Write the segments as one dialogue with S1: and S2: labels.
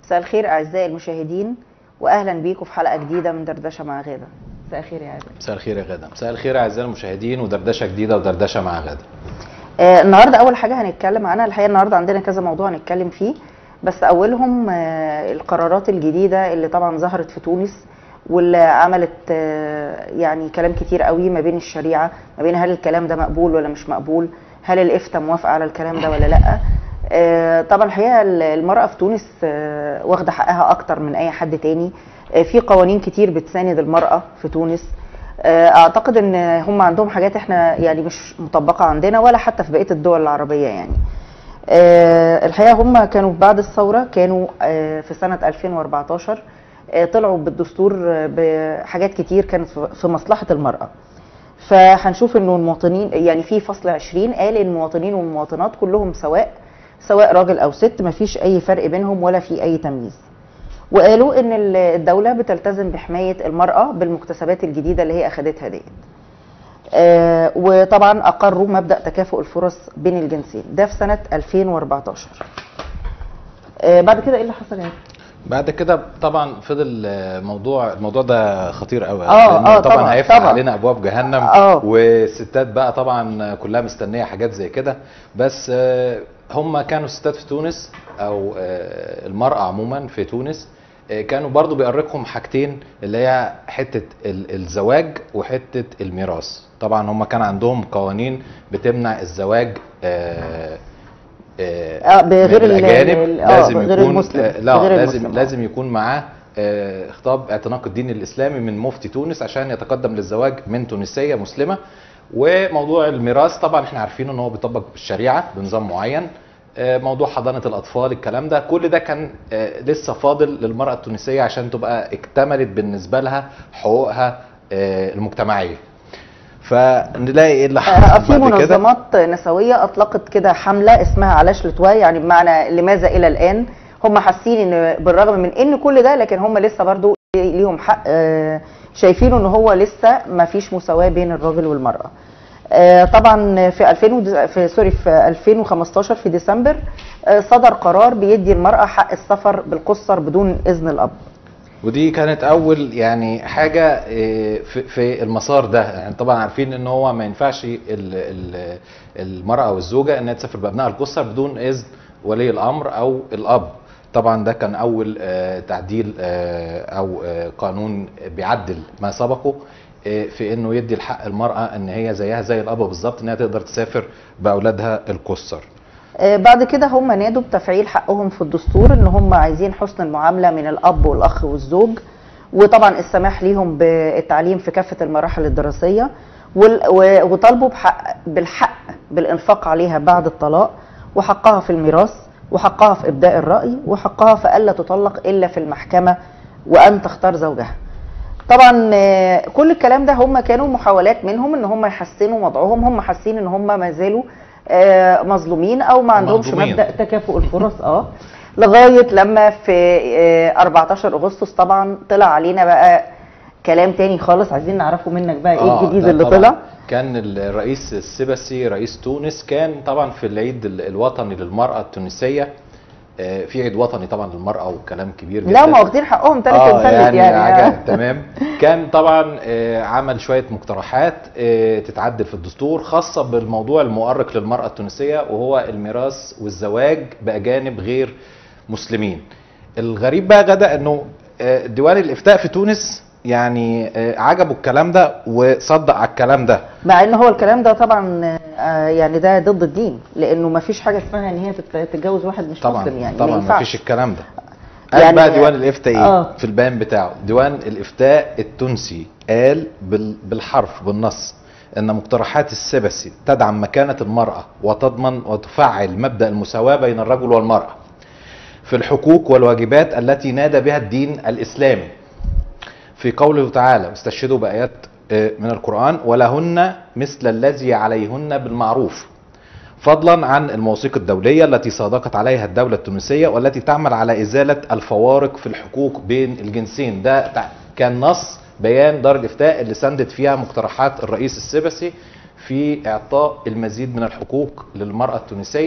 S1: مساء الخير اعزائي المشاهدين واهلا بيكم في حلقه جديده من دردشه مع غاده مساء الخير يا عادل
S2: مساء الخير يا غاده مساء الخير اعزائي المشاهدين ودردشه جديده ودردشه مع غاده
S1: آه النهارده اول حاجه هنتكلم عنها الحقيقه النهارده عندنا كذا موضوع هنتكلم فيه بس اولهم آه القرارات الجديده اللي طبعا ظهرت في تونس واللي عملت آه يعني كلام كتير قوي ما بين الشريعه ما بين هل الكلام ده مقبول ولا مش مقبول هل الافتاء موافقه على الكلام ده ولا لا آه طبعا الحقيقه المراه في تونس آه واخده حقها اكتر من اي حد تاني آه في قوانين كتير بتساند المراه في تونس اعتقد ان هم عندهم حاجات احنا يعني مش مطبقه عندنا ولا حتى في بقيه الدول العربيه يعني الحقيقه هم كانوا بعد الثوره كانوا في سنه 2014 طلعوا بالدستور بحاجات كتير كانت في مصلحه المراه فهنشوف انه المواطنين يعني في فصل 20 قال ان المواطنين والمواطنات كلهم سواء سواء راجل او ست مفيش اي فرق بينهم ولا في اي تمييز وقالوا ان الدوله بتلتزم بحمايه المراه بالمكتسبات الجديده اللي هي اخذتها ديت آه وطبعا اقروا مبدا تكافؤ الفرص بين الجنسين ده في سنه 2014 آه بعد كده ايه اللي حصل يعني
S2: بعد كده طبعا فضل موضوع الموضوع ده خطير قوي
S1: اه اه
S2: طبعا,
S1: طبعا
S2: هيفتح
S1: طبعا.
S2: علينا ابواب جهنم
S1: آه.
S2: والستات بقى طبعا كلها مستنيه حاجات زي كده بس هم كانوا الستات في تونس او المراه عموما في تونس كانوا برضو بيأرقهم حاجتين اللي هي حتة الزواج وحتة الميراث طبعا هم كان عندهم قوانين بتمنع الزواج آآ
S1: آآ بغير
S2: الاجانب لازم
S1: غير
S2: يكون
S1: المسلم
S2: لا
S1: غير
S2: لازم
S1: المسلم.
S2: لازم يكون معاه خطاب اعتناق الدين الاسلامي من مفتي تونس عشان يتقدم للزواج من تونسيه مسلمه وموضوع الميراث طبعا احنا عارفين ان هو بيطبق بالشريعه بنظام معين موضوع حضانه الاطفال الكلام ده كل ده كان لسه فاضل للمراه التونسيه عشان تبقى اكتملت بالنسبه لها حقوقها المجتمعيه فنلاقي ايه اللي حصل
S1: في منظمات نسويه اطلقت كده حمله اسمها علاش لتوا يعني بمعنى لماذا الى الان هم حاسين ان بالرغم من ان كل ده لكن هم لسه برضو ليهم حق شايفينه ان هو لسه ما فيش مساواه بين الراجل والمراه طبعا في 2000 في سوري في 2015 في ديسمبر صدر قرار بيدي المراه حق السفر بالقصر بدون اذن الاب
S2: ودي كانت اول يعني حاجه في المسار ده يعني طبعا عارفين ان هو ما ينفعش المراه او الزوجه انها تسافر بابنائها القصر بدون اذن ولي الامر او الاب طبعا ده كان اول تعديل او قانون بيعدل ما سبقه في انه يدي الحق المراه ان هي زيها زي الاب بالظبط انها تقدر تسافر باولادها القصر
S1: بعد كده هم نادوا بتفعيل حقهم في الدستور ان هم عايزين حسن المعامله من الاب والاخ والزوج وطبعا السماح ليهم بالتعليم في كافه المراحل الدراسيه وطالبوا بحق بالحق بالانفاق عليها بعد الطلاق وحقها في الميراث وحقها في ابداء الراي وحقها في الا تطلق الا في المحكمه وان تختار زوجها طبعا كل الكلام ده هم كانوا محاولات منهم ان هم يحسنوا وضعهم هم حاسين ان هم ما زالوا مظلومين او ما عندهمش
S2: مظلومين.
S1: مبدا تكافؤ الفرص اه لغايه لما في 14 اغسطس طبعا طلع علينا بقى كلام تاني خالص عايزين نعرفه منك بقى ايه
S2: آه
S1: الجديد
S2: ده
S1: اللي
S2: طبعاً
S1: طلع
S2: كان الرئيس السبسي رئيس تونس كان طبعا في العيد الوطني للمراه التونسيه آه، في عيد وطني طبعا للمراه وكلام كبير جدا
S1: لا ما واخدين حقهم تالت
S2: اه
S1: ومثلث
S2: يعني,
S1: يعني,
S2: يعني تمام كان طبعا آه، عمل شويه مقترحات آه، تتعدل في الدستور خاصه بالموضوع المؤرق للمراه التونسيه وهو الميراث والزواج باجانب غير مسلمين الغريب بقى غدا انه آه، ديوان الافتاء في تونس يعني آه، عجبه الكلام ده وصدق على الكلام ده
S1: مع ان هو الكلام ده طبعا آه، يعني ده ضد الدين لانه ما فيش حاجه اسمها ان هي تت- تتجوز واحد مش
S2: طبعا
S1: مسلم يعني
S2: طبعا
S1: ما
S2: ما
S1: ينفعش
S2: فيش الكلام ده قال
S1: يعني-
S2: بقى ديوان الافتاء ايه
S1: آه.
S2: في البيان بتاعه ديوان الافتاء التونسي قال بال- بالحرف بالنص ان مقترحات السبسي تدعم مكانه المراه وتضمن وتفعل مبدا المساواه بين الرجل والمراه في الحقوق والواجبات التي نادى بها الدين الاسلامي في قوله تعالى استشهدوا بايات آه، من القران ولهن مثل الذي عليهن بالمعروف فضلا عن المواثيق الدولية التي صادقت عليها الدولة التونسية والتي تعمل على إزالة الفوارق في الحقوق بين الجنسين ده تع- كان نص بيان دار الإفتاء اللي سندت فيها مقترحات الرئيس السبسي في إعطاء المزيد من الحقوق للمرأة التونسية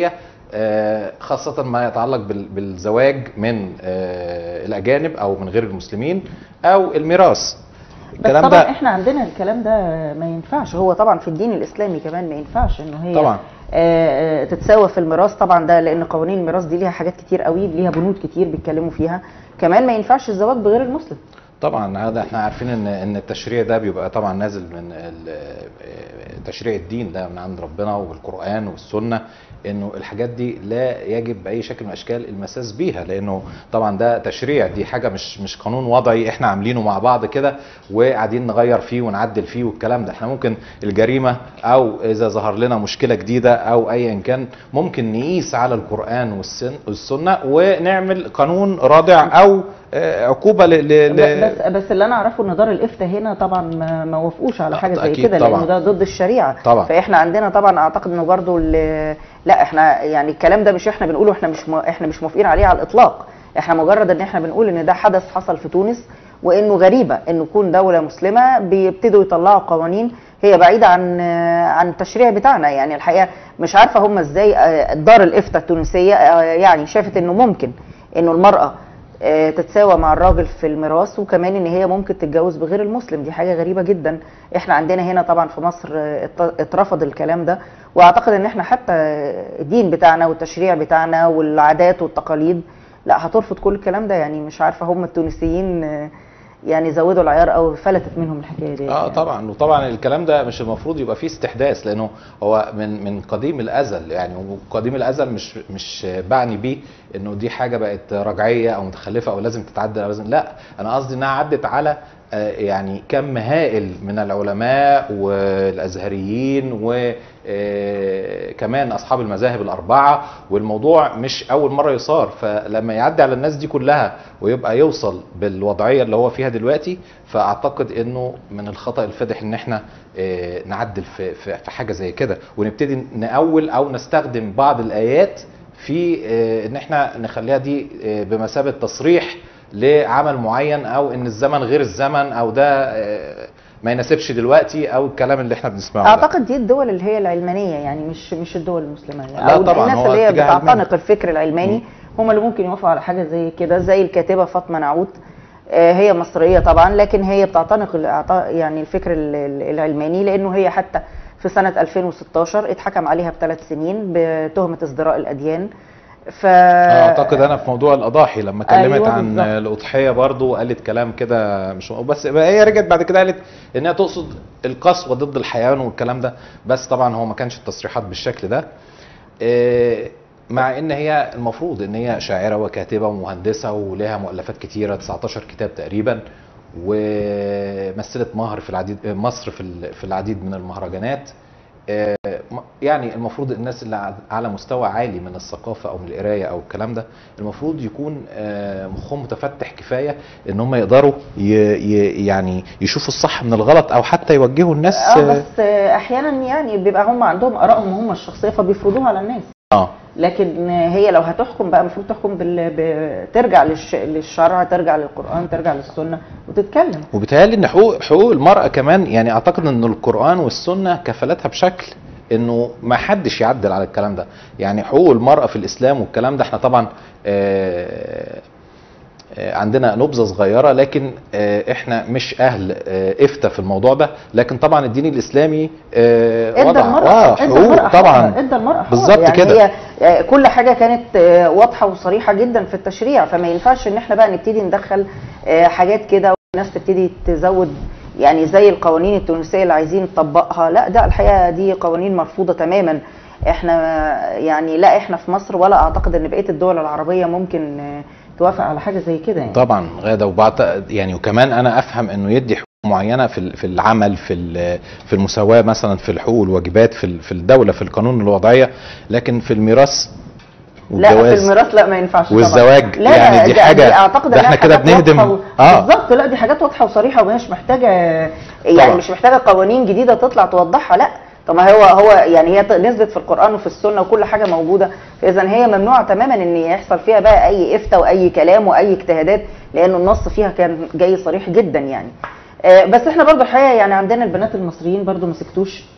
S2: آه، خاصة ما يتعلق بال- بالزواج من آه، الأجانب أو من غير المسلمين أو الميراث
S1: بس
S2: الكلام
S1: طبعا
S2: ده
S1: احنا عندنا الكلام ده ما ينفعش هو طبعا في الدين الاسلامي كمان ما ينفعش انه هي
S2: طبعا.
S1: آه، آه، تتساوى في الميراث طبعا ده لان قوانين الميراث دي ليها حاجات كتير قوي ليها بنود كتير بيتكلموا فيها كمان ما ينفعش الزواج بغير المسلم
S2: طبعا هذا احنا عارفين ان ان التشريع ده بيبقى طبعا نازل من ال- تشريع الدين ده من عند ربنا والقران والسنه انه الحاجات دي لا يجب باي شكل من الاشكال المساس بيها لانه طبعا ده تشريع دي حاجه مش مش قانون وضعي احنا عاملينه مع بعض كده وقاعدين نغير فيه ونعدل فيه والكلام ده احنا ممكن الجريمه او اذا ظهر لنا مشكله جديده او ايا كان ممكن نقيس على القران والسن والسنه ونعمل قانون رادع او آه، عقوبه ل ل- ل-
S1: بس بس اللي انا اعرفه ان دار الافتاء هنا طبعا ما ما وافقوش على
S2: لا،
S1: حاجه زي
S2: أكيد
S1: كده
S2: طبعاً.
S1: لانه ده ضد الشريعه
S2: طبعاً.
S1: فاحنا عندنا طبعا اعتقد انه برضو ال- لا احنا يعني الكلام ده مش احنا بنقوله احنا مش مو- احنا مش موافقين عليه على الاطلاق احنا مجرد ان احنا بنقول ان ده حدث حصل في تونس وانه غريبه انه يكون دوله مسلمه بيبتدوا يطلعوا قوانين هي بعيده عن عن التشريع بتاعنا يعني الحقيقه مش عارفه هم ازاي آه، دار الافتاء التونسيه آه، يعني شافت انه ممكن انه المراه آه، تتساوى مع الراجل في الميراث وكمان ان هي ممكن تتجوز بغير المسلم دي حاجه غريبه جدا احنا عندنا هنا طبعا في مصر آه، ات- اترفض الكلام ده واعتقد ان احنا حتى الدين بتاعنا والتشريع بتاعنا والعادات والتقاليد لا هترفض كل الكلام ده يعني مش عارفه هم التونسيين آه، يعني زودوا العيار او فلتت منهم الحكايه دي
S2: اه
S1: يعني.
S2: طبعا وطبعا الكلام ده مش المفروض يبقى فيه استحداث لانه هو من من قديم الازل يعني وقديم الازل مش مش بعني بيه انه دي حاجه بقت رجعيه او متخلفه او لازم تتعدل او لازم لا انا قصدي انها عدت على آه، يعني كم هائل من العلماء والازهريين وكمان اصحاب المذاهب الاربعه والموضوع مش اول مره يصار فلما يعدي على الناس دي كلها ويبقى يوصل بالوضعيه اللي هو فيها دلوقتي فاعتقد انه من الخطا الفادح ان احنا آه، نعدل في في في حاجه زي كده ونبتدي نأول او نستخدم بعض الايات في آه، ان احنا نخليها دي آه، بمثابه تصريح لعمل معين او ان الزمن غير الزمن او ده آه، ما يناسبش دلوقتي او الكلام اللي احنا بنسمعه ده.
S1: اعتقد دي الدول اللي هي العلمانيه يعني مش مش الدول المسلمه يعني
S2: لا
S1: او
S2: طبعاً،
S1: الناس
S2: هو
S1: اللي هي
S2: اتجاه علماني.
S1: بتعتنق الفكر العلماني هم اللي ممكن يوافقوا على حاجه زي كده زي الكاتبه فاطمه نعوت آه، هي مصريه طبعا لكن هي بتعتنق الإعطاء- يعني الفكر ال- ال- العلماني لانه هي حتى في سنه 2016 اتحكم عليها بثلاث سنين بتهمه ازدراء الاديان ف
S2: اعتقد انا في موضوع الاضاحي لما كلمت
S1: أيوة
S2: عن
S1: بالظبط.
S2: الاضحيه برضو قالت كلام كده مش بس بقى هي رجعت بعد كده قالت انها تقصد القسوه ضد الحيوان والكلام ده بس طبعا هو ما كانش التصريحات بالشكل ده إيه، مع ان هي المفروض ان هي شاعره وكاتبه ومهندسه ولها مؤلفات كتيره 19 كتاب تقريبا ومثلت مهر في العديد مصر في ال- في العديد من المهرجانات آه، م- يعني المفروض الناس اللي ع- على مستوى عالي من الثقافه او من القرايه او الكلام ده المفروض يكون آه، مخهم متفتح كفايه ان هم يقدروا ي ي يعني يشوفوا الصح من الغلط او حتى يوجهوا الناس
S1: اه بس آه، احيانا يعني بيبقى هم عندهم ارائهم هم الشخصيه فبيفرضوها على الناس
S2: اه
S1: لكن هي لو هتحكم بقى المفروض تحكم بال... ب... ترجع للش... للشرع ترجع للقران ترجع للسنه وتتكلم
S2: وبيتهيألي ان حقوق حقوق المرأة كمان يعني اعتقد ان القرآن والسنة كفلتها بشكل انه ما حدش يعدل على الكلام ده يعني حقوق المرأة في الاسلام والكلام ده احنا طبعا آه، آه، عندنا نبذة صغيرة لكن آه، احنا مش اهل آه، افتى في الموضوع ده لكن طبعا الدين الاسلامي آه،
S1: ادى
S2: وضع
S1: المرأة
S2: آه،
S1: ادى
S2: حقوق
S1: المرأة حقها،
S2: طبعا
S1: ادى المرأة حقها.
S2: بالظبط
S1: يعني
S2: كده.
S1: هي آه، كل حاجة كانت آه، واضحة وصريحة جدا في التشريع فما ينفعش ان احنا بقى نبتدي ندخل آه، حاجات كده والناس تبتدي تزود يعني زي القوانين التونسية اللي عايزين نطبقها لا ده الحقيقة دي قوانين مرفوضة تماما احنا يعني لا احنا في مصر ولا اعتقد ان بقية الدول العربية ممكن آه، توافق على حاجة زي كده يعني
S2: طبعا غاده وبعد يعني وكمان انا افهم انه يدي حقوق معينه في ال- في العمل في ال- في المساواه مثلا في الحقوق والواجبات في ال- في الدوله في القانون الوضعيه لكن في الميراث
S1: لا في
S2: والجواز
S1: الميراث لا ما ينفعش طبعا.
S2: والزواج
S1: لا
S2: يعني دي
S1: ده-
S2: حاجة-
S1: اعتقد
S2: ده
S1: إنها
S2: احنا كده
S1: حاجات
S2: بنهدم-
S1: واضحة و...
S2: آه.
S1: بالظبط لا دي حاجات واضحه وصريحه ومش محتاجه يعني
S2: طبعا.
S1: مش محتاجه قوانين جديده تطلع توضحها لا طب ما هو هو يعني هي نزلت في القران وفي السنه وكل حاجه موجوده فاذا هي ممنوعه تماما ان يحصل فيها بقى اي افتاء واي كلام واي اجتهادات لانه النص فيها كان جاي صريح جدا يعني آه، بس احنا برضو الحقيقه يعني عندنا البنات المصريين برضو ما سكتوش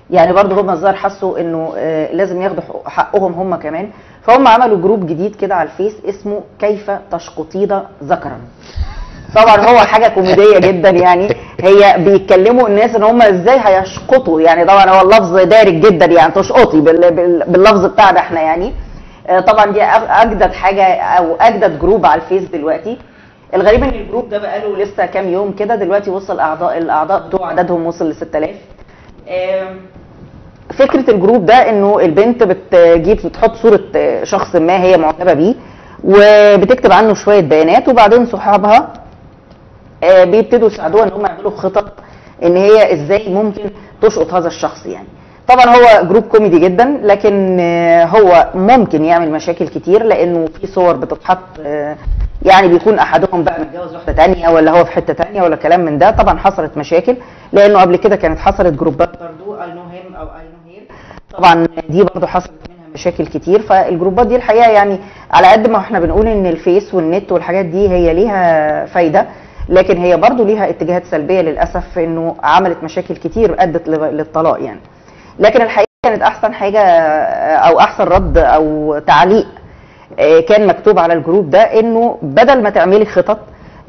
S1: يعني برضه هم الظاهر حسوا انه آه، لازم ياخدوا حق- حقهم هم كمان فهم عملوا جروب جديد كده على الفيس اسمه كيف تشقطين ذكرا طبعا هو حاجه كوميديه جدا يعني هي بيتكلموا الناس ان هم ازاي هيشقطوا يعني طبعا هو اللفظ دارج جدا يعني تشقطي بال- بال- باللفظ بتاعنا احنا يعني آه، طبعا دي أج- اجدد حاجه او اجدد جروب على الفيس دلوقتي الغريب ان الجروب ده بقاله لسه كام يوم كده دلوقتي وصل اعضاء الاعضاء بتوع عددهم وصل ل 6000 آم، فكره الجروب ده انه البنت بتجيب بتحط صوره شخص ما هي معجبه بيه وبتكتب عنه شويه بيانات وبعدين صحابها آه، بيبتدوا يساعدوها ان هم يعملوا خطط ان هي ازاي ممكن تشقط هذا الشخص يعني طبعا هو جروب كوميدي جدا لكن آه، هو ممكن يعمل مشاكل كتير لانه في صور بتتحط آه، يعني بيكون احدهم بقى متجوز واحده تانية ولا هو في حته تانية ولا كلام من ده طبعا حصلت مشاكل لانه قبل كده كانت حصلت جروبات برضو اي نو هيم او اي نو هير طبعا دي برضو حصلت منها مشاكل كتير فالجروبات دي الحقيقه يعني على قد ما احنا بنقول ان الفيس والنت والحاجات دي هي ليها فايده لكن هي برضو ليها اتجاهات سلبيه للاسف انه عملت مشاكل كتير ادت ل- للطلاق يعني لكن الحقيقه كانت احسن حاجه او احسن رد او تعليق آه، كان مكتوب على الجروب ده انه بدل ما تعملي خطط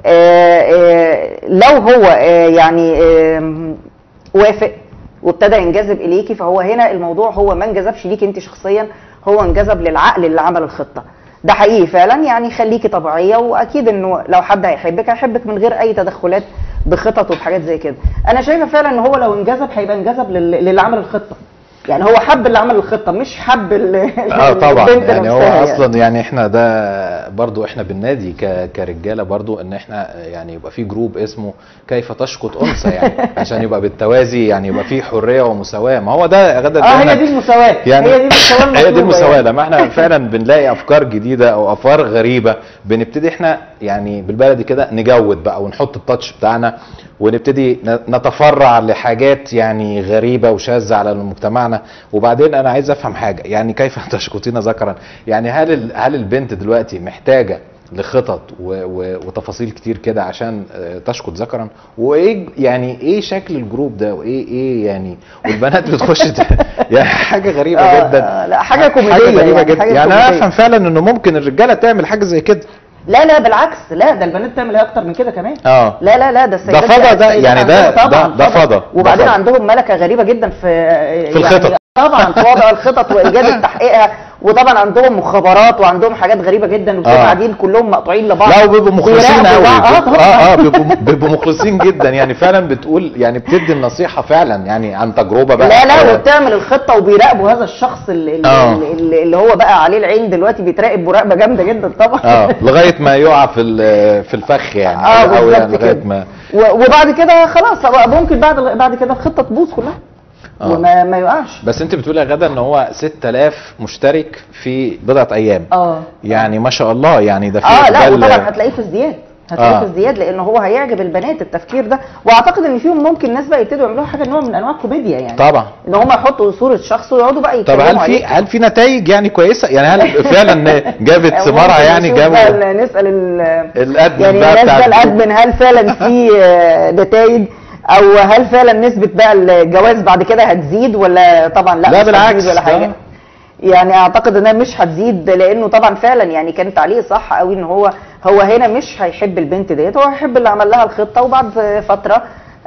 S1: آه، آه، لو هو آه، يعني آم، وافق وابتدى ينجذب اليكي فهو هنا الموضوع هو ما انجذبش ليكي انت شخصيا هو انجذب للعقل اللي عمل الخطه ده حقيقي فعلا يعني خليكي طبيعيه واكيد انه لو حد هيحبك هيحبك من غير اي تدخلات بخطط وبحاجات زي كده انا شايفه فعلا ان هو لو انجذب هيبقى انجذب لل- للي عمل الخطه يعني هو حب اللي عمل الخطه مش حب ال-
S2: اه طبعا
S1: البنت
S2: يعني هو
S1: نفسها
S2: اصلا يعني احنا ده برضو احنا بالنادي ك- كرجاله برضو ان احنا يعني يبقى في جروب اسمه كيف تشقط انثى يعني عشان يبقى بالتوازي يعني يبقى في حريه ومساواه ما هو ده يا غدا
S1: اه
S2: اللي
S1: هي
S2: احنا-
S1: دي المساواه
S2: يعني
S1: هي دي المساواه
S2: هي دي
S1: المطلوبة
S2: المساواه
S1: يعني.
S2: لما احنا فعلا بنلاقي افكار جديده او افكار غريبه بنبتدي احنا يعني بالبلدي كده نجود بقى ونحط التاتش بتاعنا ونبتدي ن- نتفرع لحاجات يعني غريبه وشاذه على مجتمعنا وبعدين انا عايز افهم حاجه يعني كيف تشقطين ذكرا يعني هل ال- هل البنت دلوقتي محتاجه لخطط و و وتفاصيل كتير كده عشان آه، تشقط ذكرا وايه يعني ايه شكل الجروب ده وايه ايه يعني والبنات بتخش ت- يعني حاجه غريبه
S1: آه،
S2: جدا
S1: آه، لا، حاجة كوميدية
S2: حاجه غريبه
S1: يعني،
S2: جدا
S1: حاجة
S2: يعني انا
S1: كوميدية.
S2: افهم فعلا انه ممكن الرجاله تعمل حاجه زي كده
S1: لا لا بالعكس لا ده البنات تعمل ايه اكتر من كده كمان
S2: اه
S1: لا لا لا ده السيدات
S2: ده فضا ده،
S1: السيدات
S2: يعني ده-
S1: عندهم طبعاً
S2: ده- ده فضا، ده
S1: وبعدين
S2: فضا.
S1: عندهم ملكه غريبه جدا في
S2: في الخطط.
S1: طبعا في وضع الخطط وايجاد تحقيقها وطبعا عندهم مخابرات وعندهم حاجات غريبه جدا وبيبقوا
S2: آه.
S1: قاعدين كلهم مقطوعين لبعض
S2: لا وبيبقوا مخلصين
S1: ويراقبوا
S2: قوي
S1: بعض. اه
S2: اه
S1: طبعا
S2: اه بيبقوا بيبقوا مخلصين جدا يعني فعلا بتقول يعني بتدي النصيحه فعلا يعني عن تجربه بقى
S1: لا لا
S2: آه،
S1: وبتعمل الخطه وبيراقبوا هذا الشخص اللي,
S2: آه.
S1: اللي, اللي هو بقى عليه العين دلوقتي بيتراقب مراقبه جامده جدا طبعا
S2: اه لغايه ما يقع في ال- في الفخ يعني
S1: اه
S2: او
S1: بالظبط
S2: يعني
S1: كده
S2: لغايه ما
S1: و- وبعد كده خلاص بقى ممكن بعد بعد كده الخطه تبوظ كلها
S2: آه.
S1: وما ما يقعش
S2: بس انت بتقولي يا غدا ان هو 6000 مشترك في بضعه ايام
S1: اه
S2: يعني ما شاء الله يعني ده في
S1: اه لا
S2: إقبال-
S1: وطبعا هتلاقيه في ازدياد هتلاقيه
S2: آه.
S1: في ازدياد لان هو هيعجب البنات التفكير ده واعتقد ان فيهم ممكن ناس بقى يبتدوا يعملوا حاجه نوع من انواع الكوميديا يعني
S2: طبعا
S1: ان هم يحطوا صوره شخص ويقعدوا بقى
S2: طب
S1: يتكلموا
S2: هل في
S1: عليه.
S2: هل في نتائج يعني كويسه يعني هل فعلا جابت
S1: ممكن
S2: ثمارها يعني
S1: نشوف
S2: جابوا
S1: بقى نسال ال-
S2: الادمن
S1: يعني
S2: بقى
S1: الناس
S2: بتاع
S1: ده
S2: الجروب.
S1: الادمن هل فعلا في آه، نتائج او هل فعلا نسبه بقى الجواز بعد كده هتزيد ولا طبعا لا,
S2: لا
S1: مش
S2: بالعكس،
S1: هتزيد ولا حاجه
S2: آه.
S1: يعني اعتقد انها مش هتزيد لانه طبعا فعلا يعني كان تعليق صح قوي ان هو هو هنا مش هيحب البنت ديت هو هيحب اللي عمل لها الخطه وبعد فتره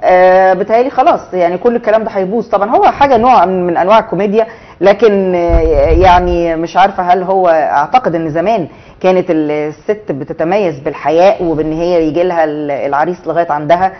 S1: آه بتهيألي خلاص يعني كل الكلام ده هيبوظ طبعا هو حاجه نوع من انواع الكوميديا لكن آه يعني مش عارفه هل هو اعتقد ان زمان كانت الست بتتميز بالحياء وبان هي يجي لها العريس لغايه عندها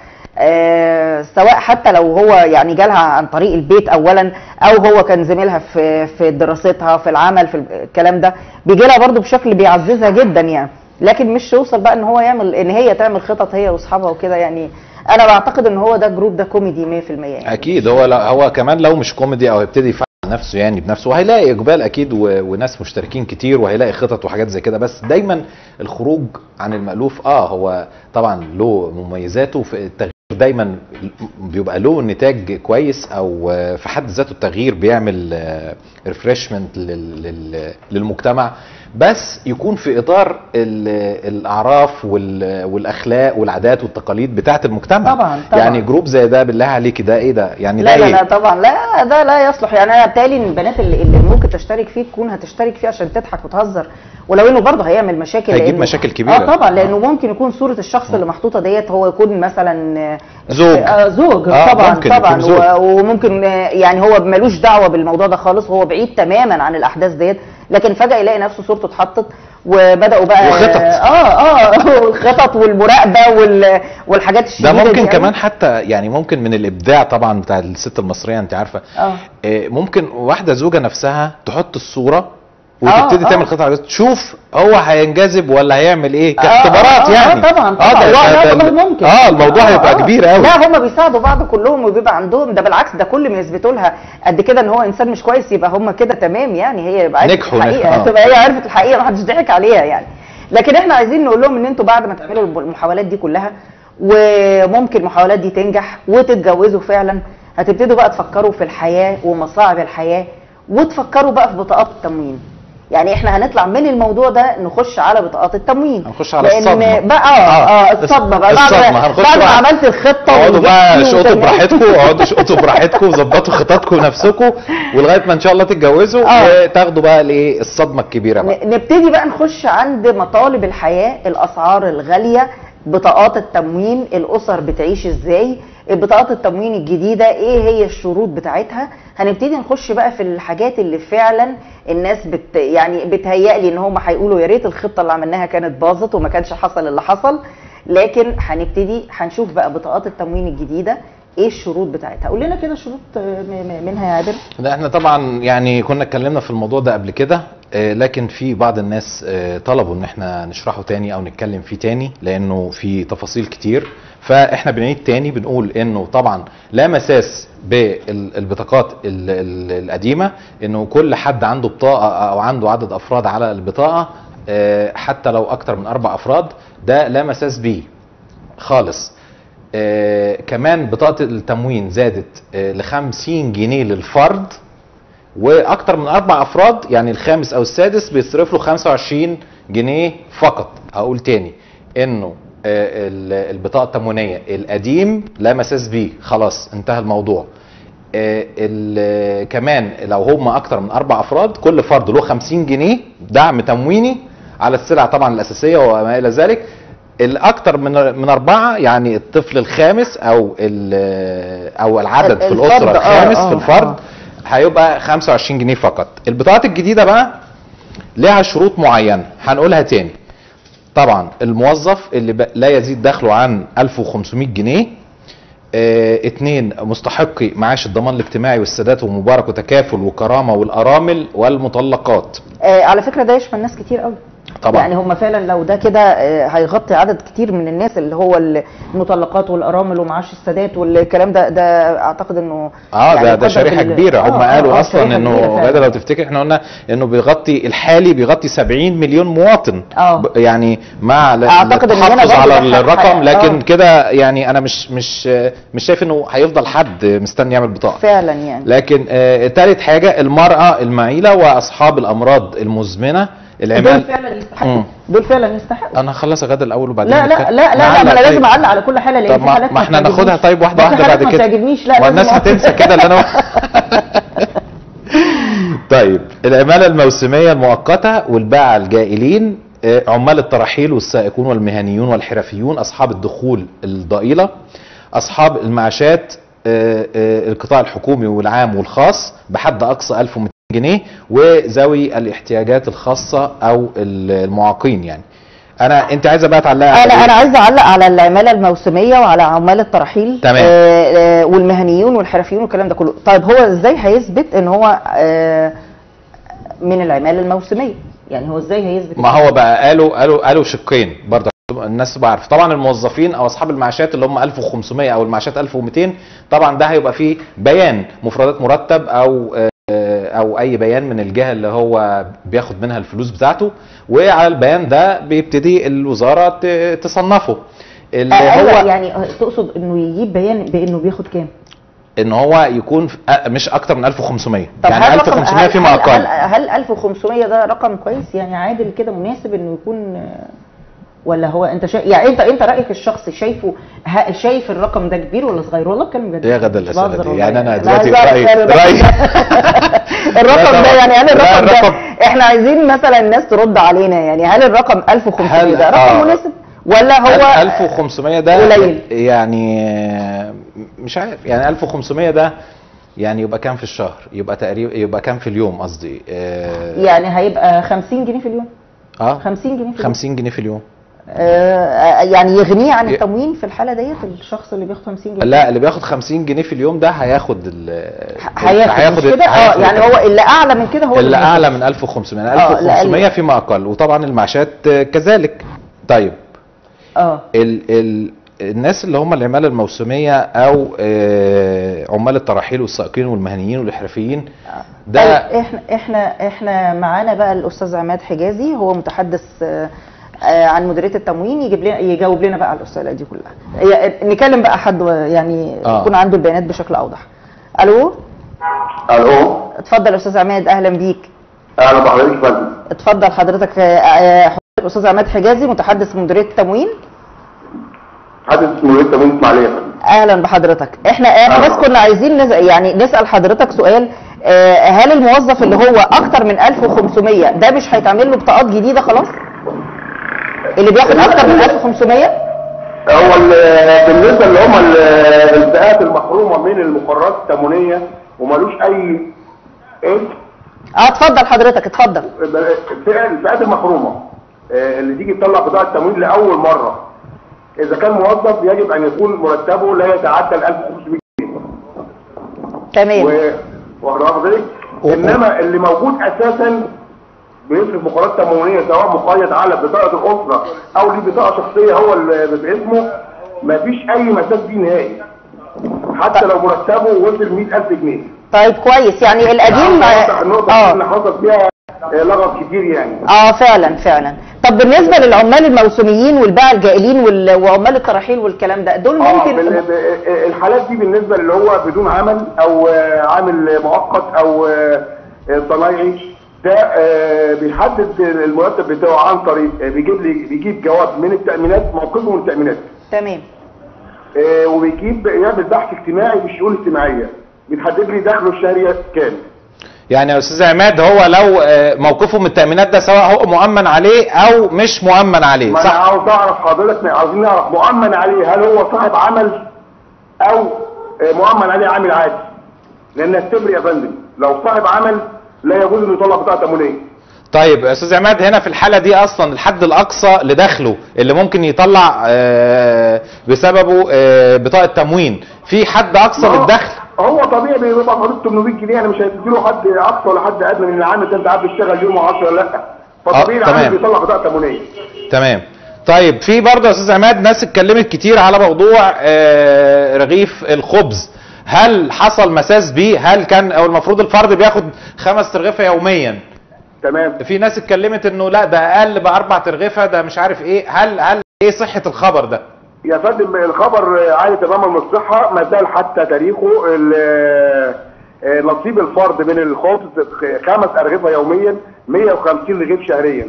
S1: آه، سواء حتى لو هو يعني جالها عن طريق البيت اولا او هو كان زميلها في في دراستها في العمل في الكلام ده بيجي لها برضه بشكل بيعززها جدا يعني لكن مش يوصل بقى ان هو يعمل ان هي تعمل خطط هي واصحابها وكده يعني انا بعتقد ان هو ده جروب ده كوميدي 100% يعني
S2: اكيد هو لا هو كمان لو مش كوميدي او يبتدي يفعل نفسه يعني بنفسه وهيلاقي اقبال اكيد و... وناس مشتركين كتير وهيلاقي خطط وحاجات زي كده بس دايما الخروج عن المألوف اه هو طبعا له مميزاته في التغيير دايما بيبقى له نتاج كويس او في حد ذاته التغيير بيعمل ريفرشمنت للمجتمع بس يكون في اطار ال- الاعراف وال- والاخلاق والعادات والتقاليد بتاعه المجتمع
S1: طبعاً، طبعاً.
S2: يعني جروب زي ده بالله عليك ده ايه ده يعني
S1: لا
S2: ده
S1: لا
S2: إيه؟
S1: لا طبعا لا ده لا يصلح يعني انا بالتالي إن البنات اللي, اللي ممكن تشترك فيه تكون هتشترك فيه عشان تضحك وتهزر ولو انه برضه هيعمل مشاكل
S2: هيجيب
S1: لأنه-
S2: مشاكل كبيرة.
S1: اه طبعا لانه ممكن يكون صوره الشخص اللي محطوطه ديت هو يكون مثلا آه،
S2: زوج.
S1: آه زوج
S2: آه،
S1: طبعا
S2: ممكن
S1: طبعا
S2: يكون زوج.
S1: و- وممكن آه، يعني هو ملوش دعوه بالموضوع ده خالص هو بعيد تماما عن الاحداث ديت لكن فجاه يلاقي نفسه صورته اتحطت وبداوا بقى
S2: وخطط.
S1: اه اه الخطط والمراقبه وال- والحاجات
S2: ده
S1: الشديده
S2: ممكن
S1: دي
S2: كمان
S1: يعني.
S2: حتى يعني ممكن من الابداع طبعا بتاع الست المصريه انت عارفه
S1: اه
S2: آه، ممكن واحده زوجه نفسها تحط الصوره وتبتدي
S1: آه،
S2: تعمل
S1: آه.
S2: قطعه تشوف هو هينجذب ولا هيعمل ايه
S1: آه،
S2: كاختبارات
S1: آه، آه،
S2: يعني
S1: طبعا طبعا
S2: اه ده,
S1: لا،
S2: ده,
S1: لا،
S2: ده
S1: والله ممكن
S2: اه الموضوع هيبقى كبير قوي
S1: لا هم بيساعدوا بعض كلهم وبيبقى عندهم ده بالعكس ده كل ما يثبتوا لها قد كده ان هو انسان مش كويس يبقى هم كده تمام يعني هي يبقى عرفت
S2: نجحوا،
S1: الحقيقه
S2: نجحوا، آه.
S1: تبقى هي عرفت الحقيقه ما حدش ضحك عليها يعني لكن احنا عايزين نقول لهم ان انتوا بعد ما تعملوا المحاولات دي كلها وممكن المحاولات دي تنجح وتتجوزوا فعلا هتبتدوا بقى تفكروا في الحياه ومصاعب الحياه وتفكروا بقى في بطاقات التموين يعني احنا هنطلع من الموضوع ده نخش على بطاقات التموين
S2: هنخش على
S1: لأن
S2: الصدمة.
S1: بقى اه, آه الصدمه بقى بعد
S2: الصدمة،
S1: ما
S2: هنخش
S1: بعد ما
S2: بقى.
S1: عملت الخطه
S2: اقعدوا بقى
S1: ونجحتي
S2: اشقطوا
S1: وتمام.
S2: براحتكم اقعدوا اشقطوا براحتكم وظبطوا خططكم ونفسكم ولغايه ما ان شاء الله تتجوزوا
S1: آه.
S2: وتاخدوا بقى الايه الصدمه الكبيره بقى
S1: ن- نبتدي بقى نخش عند مطالب الحياه الاسعار الغاليه بطاقات التموين الاسر بتعيش ازاي بطاقات التموين الجديده ايه هي الشروط بتاعتها هنبتدي نخش بقى في الحاجات اللي فعلا الناس بت يعني بتهيألي ان هم هيقولوا يا ريت الخطه اللي عملناها كانت باظت وما كانش حصل اللي حصل لكن هنبتدي هنشوف بقى بطاقات التموين الجديده ايه الشروط بتاعتها قول لنا كده شروط آه، م- م- منها يا عادل
S2: ده احنا طبعا يعني كنا اتكلمنا في الموضوع ده قبل كده آه، لكن في بعض الناس آه، طلبوا ان احنا نشرحه تاني او نتكلم فيه تاني لانه في تفاصيل كتير فاحنا بنعيد تاني بنقول انه طبعا لا مساس بالبطاقات ال- ال- القديمه انه كل حد عنده بطاقه او عنده عدد افراد على البطاقه آه، حتى لو اكتر من اربع افراد ده لا مساس بيه خالص آه كمان بطاقة التموين زادت آه ل 50 جنيه للفرد واكتر من اربع افراد يعني الخامس او السادس بيصرف له 25 جنيه فقط اقول تاني انه آه ال- البطاقة التموينية القديم لا مساس بيه خلاص انتهى الموضوع آه، ال- كمان لو هم اكتر من اربع افراد كل فرد له 50 جنيه دعم تمويني على السلع طبعا الاساسيه وما الى ذلك الاكتر من من اربعه يعني الطفل الخامس او ال- او العدد في
S1: الفرد،
S2: الاسره
S1: آه،
S2: الخامس
S1: آه،
S2: في الفرد
S1: آه.
S2: هيبقى 25 جنيه فقط البطاقات الجديده بقى لها شروط معينه هنقولها تاني طبعا الموظف اللي ب- لا يزيد دخله عن 1500 جنيه آه، اتنين مستحقي معاش الضمان الاجتماعي والسداد ومبارك وتكافل وكرامه والارامل والمطلقات
S1: آه على فكره ده يشمل ناس كتير قوي
S2: طبعا
S1: يعني هم فعلا لو ده كده آه، هيغطي عدد كتير من الناس اللي هو المطلقات والارامل ومعاش السادات والكلام ده ده اعتقد انه
S2: اه
S1: يعني
S2: ده ده
S1: يقدر
S2: شريحه
S1: بال-
S2: كبيره هم
S1: آه، آه،
S2: قالوا
S1: آه،
S2: اصلا
S1: شريحة
S2: انه
S1: كبيرة فعلاً.
S2: غدا لو تفتكر احنا قلنا انه بيغطي الحالي بيغطي 70 مليون مواطن
S1: آه.
S2: ب- يعني مع ل-
S1: أعتقد إن هنا
S2: التحفظ
S1: برضه
S2: على
S1: ده حق-
S2: الرقم
S1: آه.
S2: لكن كده يعني انا مش مش مش شايف انه هيفضل حد مستني يعمل بطاقه
S1: فعلا يعني
S2: لكن آه تالت حاجه المراه المعيله واصحاب الامراض المزمنه
S1: دول
S2: العمال
S1: فعلا يستحقوا
S2: مم.
S1: دول فعلا يستحقوا
S2: انا هخلص غدا الاول وبعدين
S1: لا لا
S2: نتكلم.
S1: لا لا, لا
S2: نعلق
S1: ما انا لازم
S2: طيب.
S1: اعلق على كل حاله لان
S2: طب
S1: في
S2: ما,
S1: حالات
S2: ما احنا
S1: بتعجبنيش.
S2: ناخدها طيب واحده
S1: ما في
S2: واحده
S1: حالات
S2: بعد
S1: ما
S2: كده
S1: تعجبنيش لا
S2: والناس
S1: لازم
S2: هتنسى كده اللي انا طيب العماله الموسميه المؤقته والباعه الجائلين آه، عمال الترحيل والسائقون والمهنيون والحرفيون اصحاب الدخول الضئيله اصحاب المعاشات آه، آه، القطاع الحكومي والعام والخاص بحد اقصى 1200 جنيه وذوي الاحتياجات الخاصه او المعاقين يعني انا انت عايزه بقى تعلقي على
S1: انا
S2: إيه؟
S1: انا عايزه اعلق على العماله الموسميه وعلى عمال الترحيل
S2: تمام.
S1: آه آه والمهنيون والحرفيون والكلام ده كله طيب هو ازاي هيثبت ان هو آه من العماله الموسميه يعني هو ازاي هيثبت
S2: ما هو بقى قالوا قالوا قالوا شقين برضه الناس تبقى عارفه طبعا الموظفين او اصحاب المعاشات اللي هم 1500 او المعاشات 1200 طبعا ده هيبقى فيه بيان مفردات مرتب او آه، او اي بيان من الجهه اللي هو بياخد منها الفلوس بتاعته وعلى البيان ده بيبتدي الوزاره ت- تصنفه اللي
S1: آه
S2: هو
S1: أيوة يعني آه، تقصد انه يجيب بيان بانه بياخد كام
S2: ان هو يكون في- أ- مش اكتر من 1500
S1: طب
S2: يعني
S1: هل رقم
S2: 1500
S1: هل-
S2: فيما
S1: هل-
S2: اقل
S1: هل, هل 1500 ده رقم كويس يعني عادل كده مناسب انه يكون آه، ولا هو انت شا... يعني انت انت رايك الشخصي شايفه ه... شايف الرقم ده كبير ولا صغير والله بتكلم بجد
S2: ايه يا غدا
S1: مش
S2: الاسئله
S1: بهزر
S2: دي
S1: والله.
S2: يعني انا
S1: لا،
S2: دلوقتي
S1: هزار،
S2: رايي
S1: يعني الرقم
S2: رايي
S1: ده- الرقم
S2: لا
S1: ده
S2: طبعا.
S1: يعني هل
S2: لا،
S1: الرقم ده
S2: الرقم-
S1: احنا عايزين مثلا الناس ترد علينا يعني هل الرقم 1500
S2: هل-
S1: ده رقم
S2: آه.
S1: مناسب ولا هو
S2: 1500 ده
S1: قليل.
S2: يعني آه، مش عارف يعني 1500 ده يعني يبقى كام في الشهر يبقى تقريبا يبقى كام في اليوم قصدي آه،
S1: يعني هيبقى 50 جنيه في اليوم
S2: اه
S1: 50 جنيه في اليوم
S2: 50 جنيه في اليوم
S1: آه يعني يغنيه عن
S2: ي-
S1: التموين في الحاله ديت الشخص اللي بياخد 50 جنيه
S2: لا اللي بياخد 50 جنيه في اليوم ده هياخد ال
S1: هياخد مش كده اه
S2: هياخد
S1: يعني هو اللي اعلى من كده هو
S2: اللي
S1: بياخد.
S2: اعلى من 1500 يعني
S1: آه، لا،
S2: 1500
S1: أقل.
S2: فيما اقل وطبعا المعاشات آه، كذلك طيب
S1: اه
S2: ال ال الناس اللي هم العماله الموسميه او آه، عمال التراحيل والسائقين والمهنيين والاحرفيين ده
S1: طيب احنا احنا احنا معانا بقى الاستاذ عماد حجازي هو متحدث آه، آه، عن مديريه التموين يجيب لنا يجاوب لنا بقى على الاسئله دي كلها هي- نكلم بقى حد يعني
S2: آه.
S1: يكون عنده البيانات بشكل اوضح الو
S3: الو
S1: اتفضل يا استاذ عماد اهلا بيك
S3: اهلا بحضرتك يا فندم
S1: اتفضل حضرتك آه، آه، حضرتك الاستاذ عماد حجازي متحدث مديريه التموين
S3: حدث اسمه لسه من اسماعيليه يا فندم
S1: اهلا بحضرتك احنا احنا
S3: أهلا.
S1: بس كنا عايزين نز... يعني نسال حضرتك سؤال آه، هل الموظف اللي هو اكتر من 1500 ده مش هيتعمل له بطاقات جديده خلاص اللي بياخد اكتر من 1500
S3: هو ال- بالنسبه اللي هم ال- الفئات المحرومه من المقررات التموينيه ومالوش اي ايه
S1: اه اتفضل حضرتك اتفضل
S3: الفئة- الفئات المحرومه آه، اللي تيجي تطلع بطاقه تموين لاول مره اذا كان موظف يجب ان يكون مرتبه لا يتعدى ال 1500 جنيه
S1: تمام
S3: و- واخد حضرتك
S2: و-
S3: انما اللي موجود اساسا بيصرف مقررات تموينيه سواء مقيد على بطاقه الاسره او ليه بطاقه شخصيه هو اللي باسمه مفيش اي مساس فيه نهائي حتى لو مرتبه وصل 100000 جنيه
S1: طيب كويس يعني القديم
S3: النقطه النقطة
S1: اه
S3: اللي حصل فيها آه، لغط كتير يعني
S1: اه فعلا فعلا طب بالنسبه للعمال الموسميين والباعة الجائلين وال- وعمال التراحيل والكلام ده دول
S3: اه
S1: ممكن
S3: بال- ب- آه، الحالات دي بالنسبه اللي هو بدون عمل او آه، عامل مؤقت او آه، آه، صنايعي ده آه، بيحدد المرتب بتاعه عن طريق آه، بيجيب لي بيجيب جواب من التامينات موقفه من التامينات
S1: تمام
S3: آه، وبيجيب يعمل بحث اجتماعي بالشؤون الاجتماعيه بيتحدد لي دخله الشهري كام
S2: يعني يا استاذ عماد هو لو آه، موقفه من التامينات ده سواء هو مؤمن عليه او مش مؤمن عليه
S3: ما انا
S2: صح
S3: عاوز اعرف حضرتك عاوزين نعرف مؤمن عليه هل هو صاحب عمل او آه، مؤمن عليه عامل عادي لانها تفرق يا فندم لو صاحب عمل لا يجوز انه يطلع بطاقه تموينيه
S2: طيب يا استاذ عماد هنا في الحاله دي اصلا الحد الاقصى لدخله اللي ممكن يطلع آه، بسببه آه، بطاقه تموين في حد اقصى
S3: ما هو-
S2: للدخل
S3: هو طبيعي بيبقى حدود 800 جنيه يعني مش هيديله حد اقصى ولا حد ادنى من العامل ده انت عارف بيشتغل يوم 10 ولا لا فطبيعي
S2: آه، تمام.
S3: العامل بيطلع بطاقه تموينيه
S2: تمام طيب في برضه يا استاذ عماد ناس اتكلمت كتير على موضوع آه، رغيف الخبز هل حصل مساس بيه هل كان او المفروض الفرد بياخد خمس ترغيفه يوميا
S3: تمام
S2: في ناس اتكلمت انه لا ده اقل باربع ترغيفه ده مش عارف ايه هل هل ايه صحه الخبر ده
S3: يا فندم الخبر عالي تماما من الصحة ما زال حتى تاريخه ال- آه، نصيب الفرد من الخبز خمس أرغفة يوميا 150 رغيف شهريا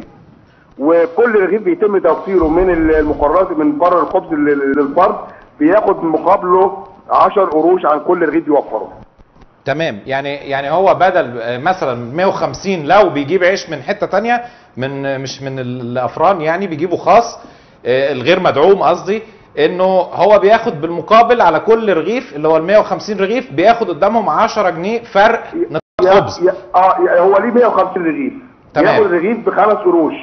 S3: وكل رغيف بيتم توفيره من المقررات من مقرر الخبز لل- للفرد بياخد مقابله 10 قروش عن كل رغيف يوفره
S2: تمام يعني يعني هو بدل آه، مثلا 150 لو بيجيب عيش من حته تانية من مش من الافران يعني بيجيبه خاص آه، الغير مدعوم قصدي انه هو بياخد بالمقابل على كل رغيف اللي هو ال 150 رغيف بياخد قدامهم 10 جنيه فرق نقاط
S3: يا-
S2: خبز
S3: يا- اه يا- هو ليه 150 رغيف
S2: تمام.
S3: ياخد رغيف بخمس قروش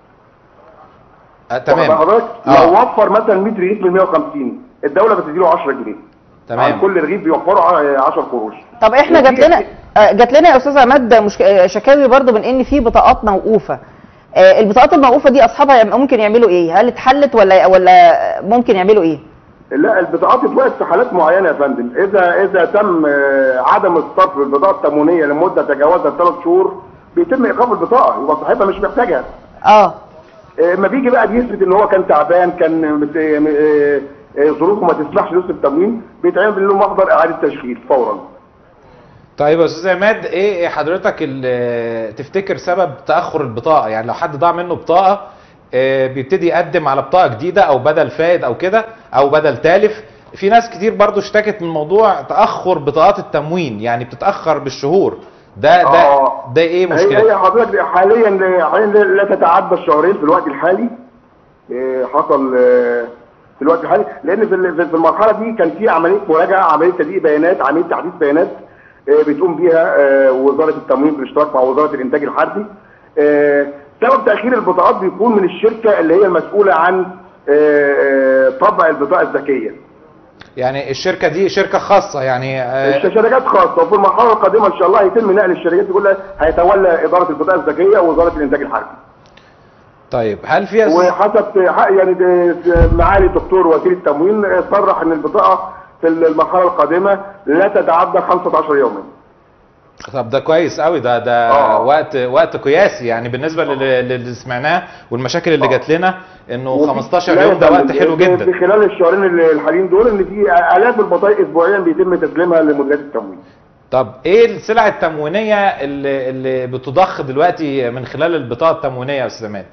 S2: آه
S3: واخد
S2: تمام
S3: حضرتك
S2: آه.
S3: لو وفر مثلا 100 رغيف من 150 الدولة بتديله 10 جنيه عن
S2: تمام
S3: كل رغيف بيوفروا 10 قروش
S1: طب احنا جات لنا آه، جات لنا يا استاذ عماد مشك... آه، شكاوي برضو من ان في بطاقات موقوفه آه، البطاقات الموقوفه دي اصحابها يعم- ممكن يعملوا ايه هل اتحلت ولا ولا ممكن يعملوا ايه
S3: لا البطاقات اتوقفت في حالات معينه يا فندم اذا اذا تم آه، عدم الصرف البطاقه التموينيه لمده تجاوزت ثلاث شهور بيتم ايقاف البطاقه يبقى صاحبها مش محتاجها
S1: اه
S3: آه، اما بيجي بقى بيثبت ان هو كان تعبان كان مت- آه، آه، ظروفه ما تسمحش يصرف تموين بيتعمل له محضر اعاده تشغيل فورا
S2: طيب يا استاذ عماد ايه إيه حضرتك ال- تفتكر سبب تاخر البطاقه يعني لو حد ضاع منه بطاقه آه، بيبتدي يقدم على بطاقه جديده او بدل فائد او كده او بدل تالف في ناس كتير برضو اشتكت من موضوع تاخر بطاقات التموين يعني بتتاخر بالشهور ده ده
S3: آه.
S2: ده ايه
S3: هي
S2: مشكلته
S3: هي حضرتك حاليا حاليا لا تتعدى الشهرين في الوقت الحالي آه، حصل آه، في الوقت الحالي لان في ال- في المرحله دي كان في عمليه مراجعه عمليه تدقيق بيانات عمليه تحديث بيانات آه، بتقوم بيها آه، وزاره التموين بالاشتراك مع وزاره الانتاج الحربي آه، سبب تاخير البطاقات بيكون من الشركه اللي هي المسؤوله عن آه، آه، طبع البطاقه الذكيه
S2: يعني الشركه دي شركه خاصه يعني آه،
S3: شركات خاصه وفي المرحله القادمه ان شاء الله هيتم نقل الشركات دي كلها هيتولى اداره البطاقه الذكيه ووزاره الانتاج الحربي
S2: طيب هل في أس...
S3: وحسب حق- يعني ده- معالي الدكتور وزير التموين صرح ان البطاقه في المرحله القادمه لا تتعدى 15 يوما
S2: طب ده كويس قوي ده ده
S3: آه.
S2: وقت وقت قياسي يعني بالنسبه للي, للي سمعناه والمشاكل اللي
S3: آه.
S2: جات لنا انه
S3: وفي-
S2: 15
S3: لا
S2: يوم ده
S3: يا
S2: وقت
S3: فندم،
S2: حلو
S3: في-
S2: جدا
S3: في خلال الشهرين اللي- الحاليين دول ان في الاف البطايق اسبوعيا بيتم تسليمها لمديريات التموين
S2: طب ايه السلع التموينيه اللي, اللي بتضخ دلوقتي من خلال البطاقه التموينيه يا استاذ عماد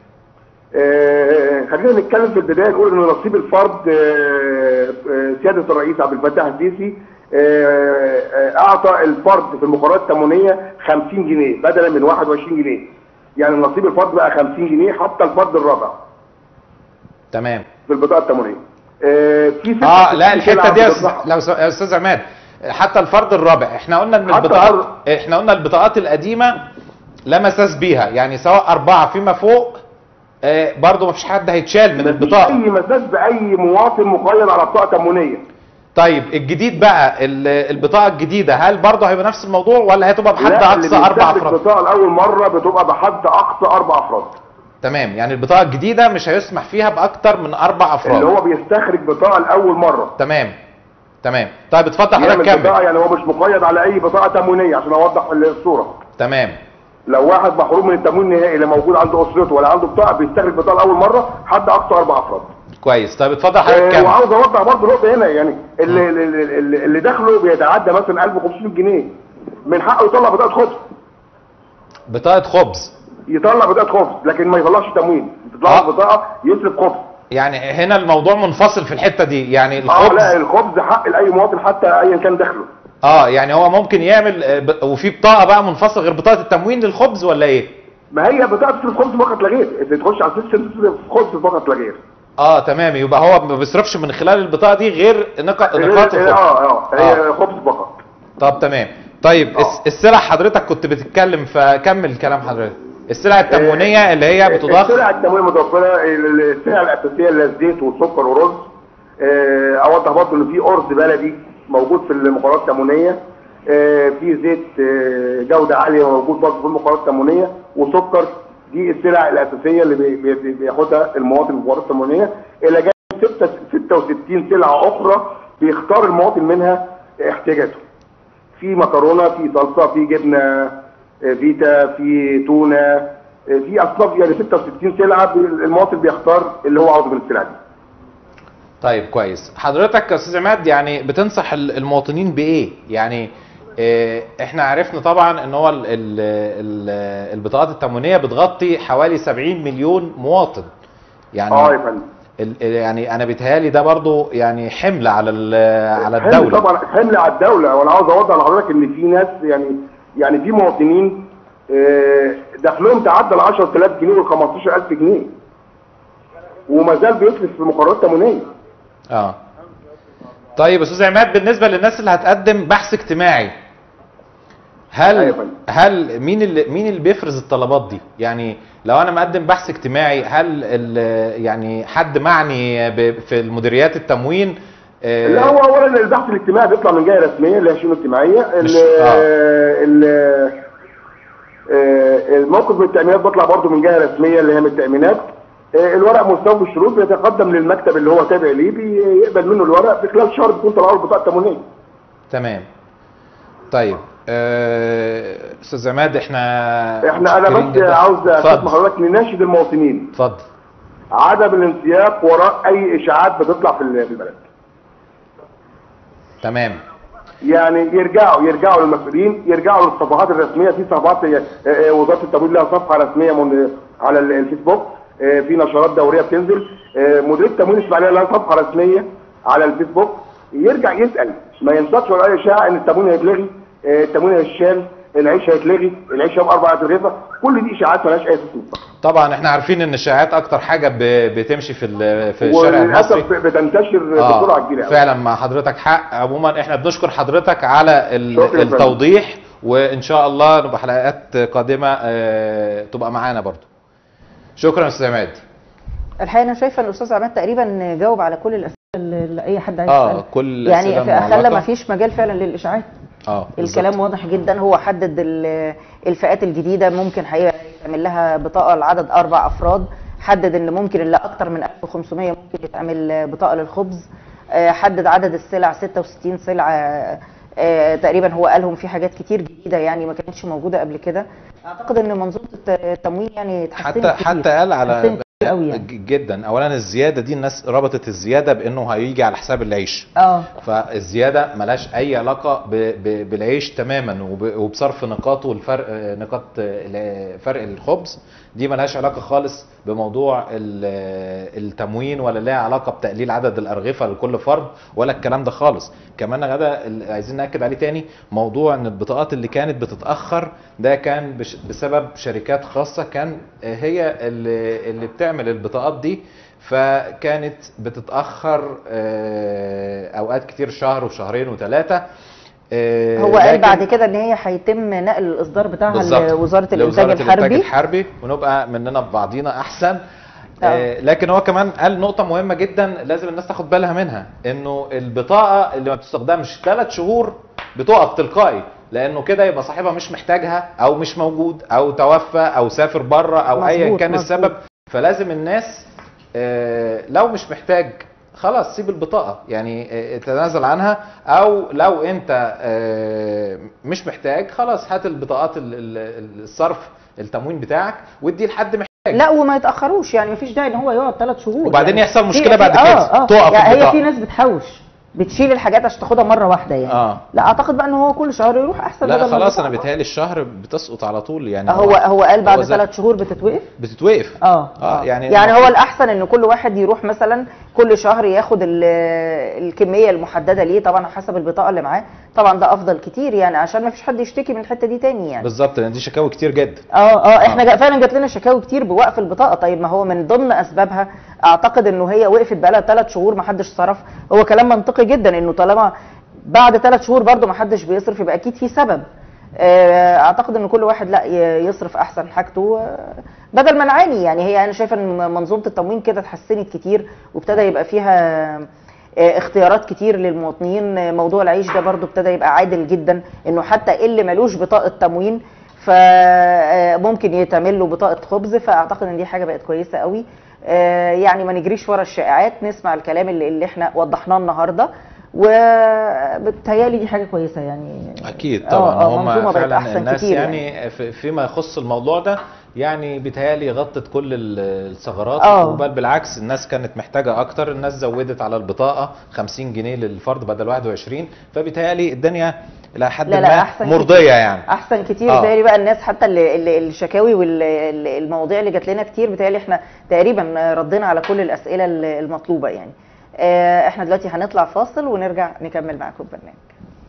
S3: آه، خلينا نتكلم في البدايه نقول ان نصيب الفرد آه، آه، سياده الرئيس عبد الفتاح السيسي آه، آه، اعطى الفرد في المقررات التموينيه 50 جنيه بدلا من 21 جنيه يعني نصيب الفرد بقى 50 جنيه حتى الفرد الرابع
S2: تمام
S3: في البطاقه التموينيه آه، في ست
S2: اه لا
S3: ست
S2: الحته
S3: سلع
S2: دي يا
S3: بتطلع-
S2: أستاذ- لو س- يا استاذ عماد حتى الفرد الرابع احنا قلنا ان
S3: حتى
S2: البطاقات
S3: الفرد-
S2: احنا قلنا البطاقات القديمه لا مساس بيها يعني سواء اربعه فيما فوق آه برضه مفيش حد هيتشال من
S3: مفيش
S2: البطاقه
S3: اي مساس باي مواطن مقيد على بطاقه تموينيه
S2: طيب الجديد بقى ال- البطاقه الجديده هل برضه هيبقى نفس الموضوع ولا هتبقى بحد
S3: لا، اللي
S2: اقصى اربع
S3: بيستهلك
S2: افراد
S3: البطاقه لاول مره بتبقى بحد اقصى اربع افراد
S2: تمام يعني البطاقه الجديده مش هيسمح فيها باكتر من اربع افراد
S3: اللي هو بيستخرج بطاقه لاول مره
S2: تمام تمام طيب اتفضل حضرتك
S3: يعمل بطاقه
S2: كمل
S3: يعني هو مش مقيد على اي بطاقه تموينيه عشان اوضح الصوره
S2: تمام
S3: لو واحد محروم من التموين النهائي اللي موجود عنده اسرته ولا عنده بطاقه بيستخرج بطاقه لاول مره حد اقصى اربع افراد
S2: كويس طيب اتفضل حضرتك
S3: آه،
S2: كمل
S3: وعاوز اوضح برضه نقطه هنا يعني اللي, اللي, اللي, اللي دخله بيتعدى مثلا 1500 جنيه من حقه يطلع بطاقه خبز
S2: بطاقه خبز
S3: يطلع بطاقه خبز لكن ما يطلعش تموين تطلع
S2: آه.
S3: له بطاقه يصرف خبز
S2: يعني هنا الموضوع منفصل في الحته دي يعني
S3: اه
S2: الخبز
S3: لا الخبز حق لاي مواطن حتى ايا كان دخله
S2: اه يعني هو ممكن يعمل آه، ب- وفي بطاقه بقى منفصله غير بطاقه التموين للخبز ولا ايه
S3: ما هي بطاقه تصرف خبز فقط لا غير انت تخش على السيستم تصرف خبز فقط لا غير
S2: اه تمام يبقى هو ما بيصرفش من خلال البطاقه دي غير نقاط نقاط
S3: اه
S2: الخبز
S3: اه هي خبز فقط
S2: طب تمام طيب
S3: آه.
S2: الس- السلع حضرتك كنت بتتكلم فكمل كلام حضرتك السلع التموينيه اللي هي بتضخ
S3: السلع التموين المتوفره السلع الاساسيه اللي هي الزيت والسكر والرز آه، اوضح برضه ان في ارز بلدي موجود في المقررات التموينيه آه، في زيت آه، جوده عاليه موجود برضه في المقررات التموينيه وسكر دي السلع الاساسيه اللي بي- بي- بي- بياخدها المواطن في المقررات التموينيه الى جانب ستة- 66 سلعه اخرى بيختار المواطن منها احتياجاته في مكرونه في صلصه في جبنه آه، فيتا في تونه آه، في اصناف يعني 66 سلعه بي- المواطن بيختار اللي هو عاوزه من السلع دي
S2: طيب كويس حضرتك يا استاذ عماد يعني بتنصح ال- المواطنين بايه يعني آه، احنا عرفنا طبعا ان هو ال ال ال البطاقات التموينيه بتغطي حوالي 70 مليون مواطن يعني
S3: اه يا فندم
S2: ال- يعني انا بيتهيالي ده برضو يعني حمل على ال- على
S3: حمل
S2: الدوله
S3: طبعا حمل على الدوله وانا عاوز اوضح لحضرتك ان في ناس يعني يعني في مواطنين آه، دخلهم تعدى ال 10000 جنيه وال 15000 جنيه وما زال بيصرف في مقررات تموينيه
S2: اه طيب يا استاذ عماد بالنسبه للناس اللي هتقدم بحث اجتماعي هل
S3: أيوة يا فندم.
S2: هل مين اللي مين اللي بيفرز الطلبات دي يعني لو انا مقدم بحث اجتماعي هل ال- يعني حد معني ب- في المديريات التموين آه،
S3: لا هو اولا البحث الاجتماعي بيطلع من جهه رسميه اللي هي الشؤون الاجتماعيه
S2: مش-
S3: ال-
S2: آه.
S3: ال- آه، الموقف من التامينات بيطلع برضه من جهه رسميه اللي هي من التامينات آه، الورق مستوفي الشروط بيتقدم للمكتب اللي هو تابع ليه بيقبل منه الورق في خلال شهر بيكون طلع له البطاقه التموينيه
S2: تمام طيب آه، استاذ عماد احنا
S3: احنا انا
S2: متشكرين
S3: بس
S2: جداً.
S3: عاوز
S2: اتفضل
S3: اسمح حضرتك نناشد المواطنين
S2: اتفضل
S3: عدم الانسياق وراء اي اشاعات بتطلع في ال- في البلد
S2: تمام
S3: يعني يرجعوا يرجعوا للمسؤولين يرجعوا للصفحات الرسميه في صفحات آه، آه، وزاره التموين لها صفحه رسميه من على ال- الفيسبوك آه، في نشرات دوريه بتنزل آه، مدير التموين الاسماعيليه لها صفحه رسميه على الفيسبوك يرجع يسال ما ينساقش ولا اي اشاعه ان التموين هيتلغي آه، التموين هيتشال العيش هيتلغي العيش يوم اربع رغيفه كل دي اشاعات مالهاش اي اساس من الصحة.
S2: طبعا احنا عارفين ان الشائعات اكتر حاجه ب- بتمشي في ال- في الشارع
S3: وللاسف
S2: المصري
S3: بتنتشر
S2: آه،
S3: بسرعه كبيره قوي
S2: فعلا مع حضرتك حق عموما احنا بنشكر حضرتك على ال-
S3: شكرا يا فندم.
S2: التوضيح وان شاء الله نبقى حلقات قادمه آه، تبقى معانا برضو شكرا يا استاذ عماد
S1: الحقيقه انا شايفه ان الاستاذ عماد تقريبا جاوب على كل الاسئله اللي اللي اي حد عايز
S2: اه
S1: يسألها.
S2: كل
S1: يعني
S2: الأسئلة
S1: في اخلا
S2: المعلقة.
S1: ما فيش مجال فعلا للاشاعات
S2: اه
S1: الكلام
S2: بالظبط.
S1: واضح جدا هو حدد ال- الفئات الجديده ممكن حقيقه يتعمل لها بطاقه لعدد اربع افراد حدد ان ممكن اللي اكتر من 1500 ممكن يتعمل بطاقه للخبز آه، حدد عدد السلع 66 سلعه آه، تقريبا هو قالهم في حاجات كتير جديده يعني ما كانتش موجوده قبل كده اعتقد ان منظومه الت- التموين يعني اتحسنت
S2: حتى
S1: كتير.
S2: حتى قال على
S1: اتحسنت كتير قوي يعني.
S2: ج- جدا اولا الزياده دي الناس ربطت الزياده بانه هيجي على حساب العيش
S1: اه
S2: فالزياده ملهاش اي علاقه ب- ب- بالعيش تماما وب- وبصرف نقاطه والفرق نقاط ال- فرق الخبز دي ملهاش علاقه خالص بموضوع ال- التموين ولا لها علاقه بتقليل عدد الارغفه لكل فرد ولا الكلام ده خالص كمان يا غدا اللي عايزين ناكد عليه تاني موضوع ان البطاقات اللي كانت بتتاخر ده كان بش- بسبب شركات خاصه كان هي اللي, اللي بتعمل البطاقات دي فكانت بتتاخر آه، اوقات كتير شهر وشهرين وثلاثه
S1: هو قال بعد كده ان هي هيتم نقل الاصدار بتاعها
S2: بالظبط.
S1: لوزاره الانتاج
S2: لوزارة
S1: الحربي
S2: الحربي ونبقى مننا ببعضينا احسن
S1: آه.
S2: آه، لكن هو كمان قال نقطة مهمة جدا لازم الناس تاخد بالها منها انه البطاقة اللي ما بتستخدمش ثلاث شهور بتقف تلقائي لانه كده يبقى صاحبها مش محتاجها او مش موجود او توفى او سافر بره او ايا
S1: مظبوط،
S2: كان
S1: مظبوط.
S2: السبب فلازم الناس آه، لو مش محتاج خلاص سيب البطاقة يعني آه، تنازل عنها او لو انت آه، مش محتاج خلاص هات البطاقات ال- ال- الصرف التموين بتاعك وادي لحد محتاج
S1: لا وما يتاخروش يعني مفيش داعي ان هو يقعد ثلاث شهور
S2: وبعدين
S1: يعني
S2: يحصل
S1: في-
S2: مشكلة
S1: في-
S2: بعد كده،
S1: اه اه
S2: تقف
S1: يعني هي
S2: البطاقة.
S1: في ناس بتحوش بتشيل الحاجات عشان تاخدها مره واحده يعني
S2: اه
S1: لا اعتقد بقى ان هو كل شهر يروح احسن
S2: لا
S1: بدل ما
S2: خلاص انا
S1: يروح.
S2: بيتهيألي الشهر بتسقط على طول يعني
S1: هو هو قال بعد
S2: زي-
S1: ثلاث شهور بتتوقف
S2: بتتوقف
S1: اه
S2: اه يعني
S1: يعني هو الاحسن ان كل واحد يروح مثلا كل شهر ياخد ال- الكميه المحدده ليه طبعا حسب البطاقه اللي معاه طبعا ده افضل كتير يعني عشان ما فيش حد يشتكي من الحته دي تاني يعني
S2: بالظبط لان دي شكاوي كتير جدا
S1: اه اه احنا جا- فعلا جات لنا شكاوي كتير بوقف البطاقه طيب ما هو من ضمن اسبابها اعتقد انه هي وقفت بقالها ثلاث شهور ما حدش صرف هو كلام منطقي جدا انه طالما بعد ثلاث شهور برضو ما حدش بيصرف يبقى اكيد في سبب آه، اعتقد ان كل واحد لا ي- يصرف احسن حاجته آه، بدل ما نعاني يعني هي انا شايفه ان منظومه التموين كده اتحسنت كتير وابتدى يبقى فيها آه، اختيارات كتير للمواطنين آه، موضوع العيش ده برضو ابتدى يبقى عادل جدا انه حتى اللي ملوش بطاقه تموين فممكن يتعمل له بطاقه خبز فاعتقد ان دي حاجه بقت كويسه قوي آه، يعني ما نجريش ورا الشائعات نسمع الكلام اللي, اللي احنا وضحناه النهارده وبتهيالي دي حاجه كويسه يعني
S2: اكيد
S1: آه،
S2: طبعا
S1: آه، منظومة
S2: هم
S1: بقت
S2: فعلا
S1: أحسن
S2: الناس
S1: كتير
S2: يعني, في- فيما يخص الموضوع ده يعني بيتهيألي غطت كل ال- الثغرات
S1: آه.
S2: وبل بالعكس الناس كانت محتاجة أكتر الناس زودت على البطاقة 50 جنيه للفرد بدل 21 فبيتهيألي الدنيا إلى حد
S1: لا لا
S2: ما
S1: احسن
S2: مرضية
S1: كتير.
S2: يعني
S1: احسن كتير
S2: آه.
S1: بتهيألي بقى الناس حتى اللي اللي- الشكاوي والمواضيع اللي جات لنا كتير بتهيألي احنا تقريبا ردينا على كل الاسئله المطلوبه يعني آه، احنا دلوقتي هنطلع فاصل ونرجع نكمل معاكم البرنامج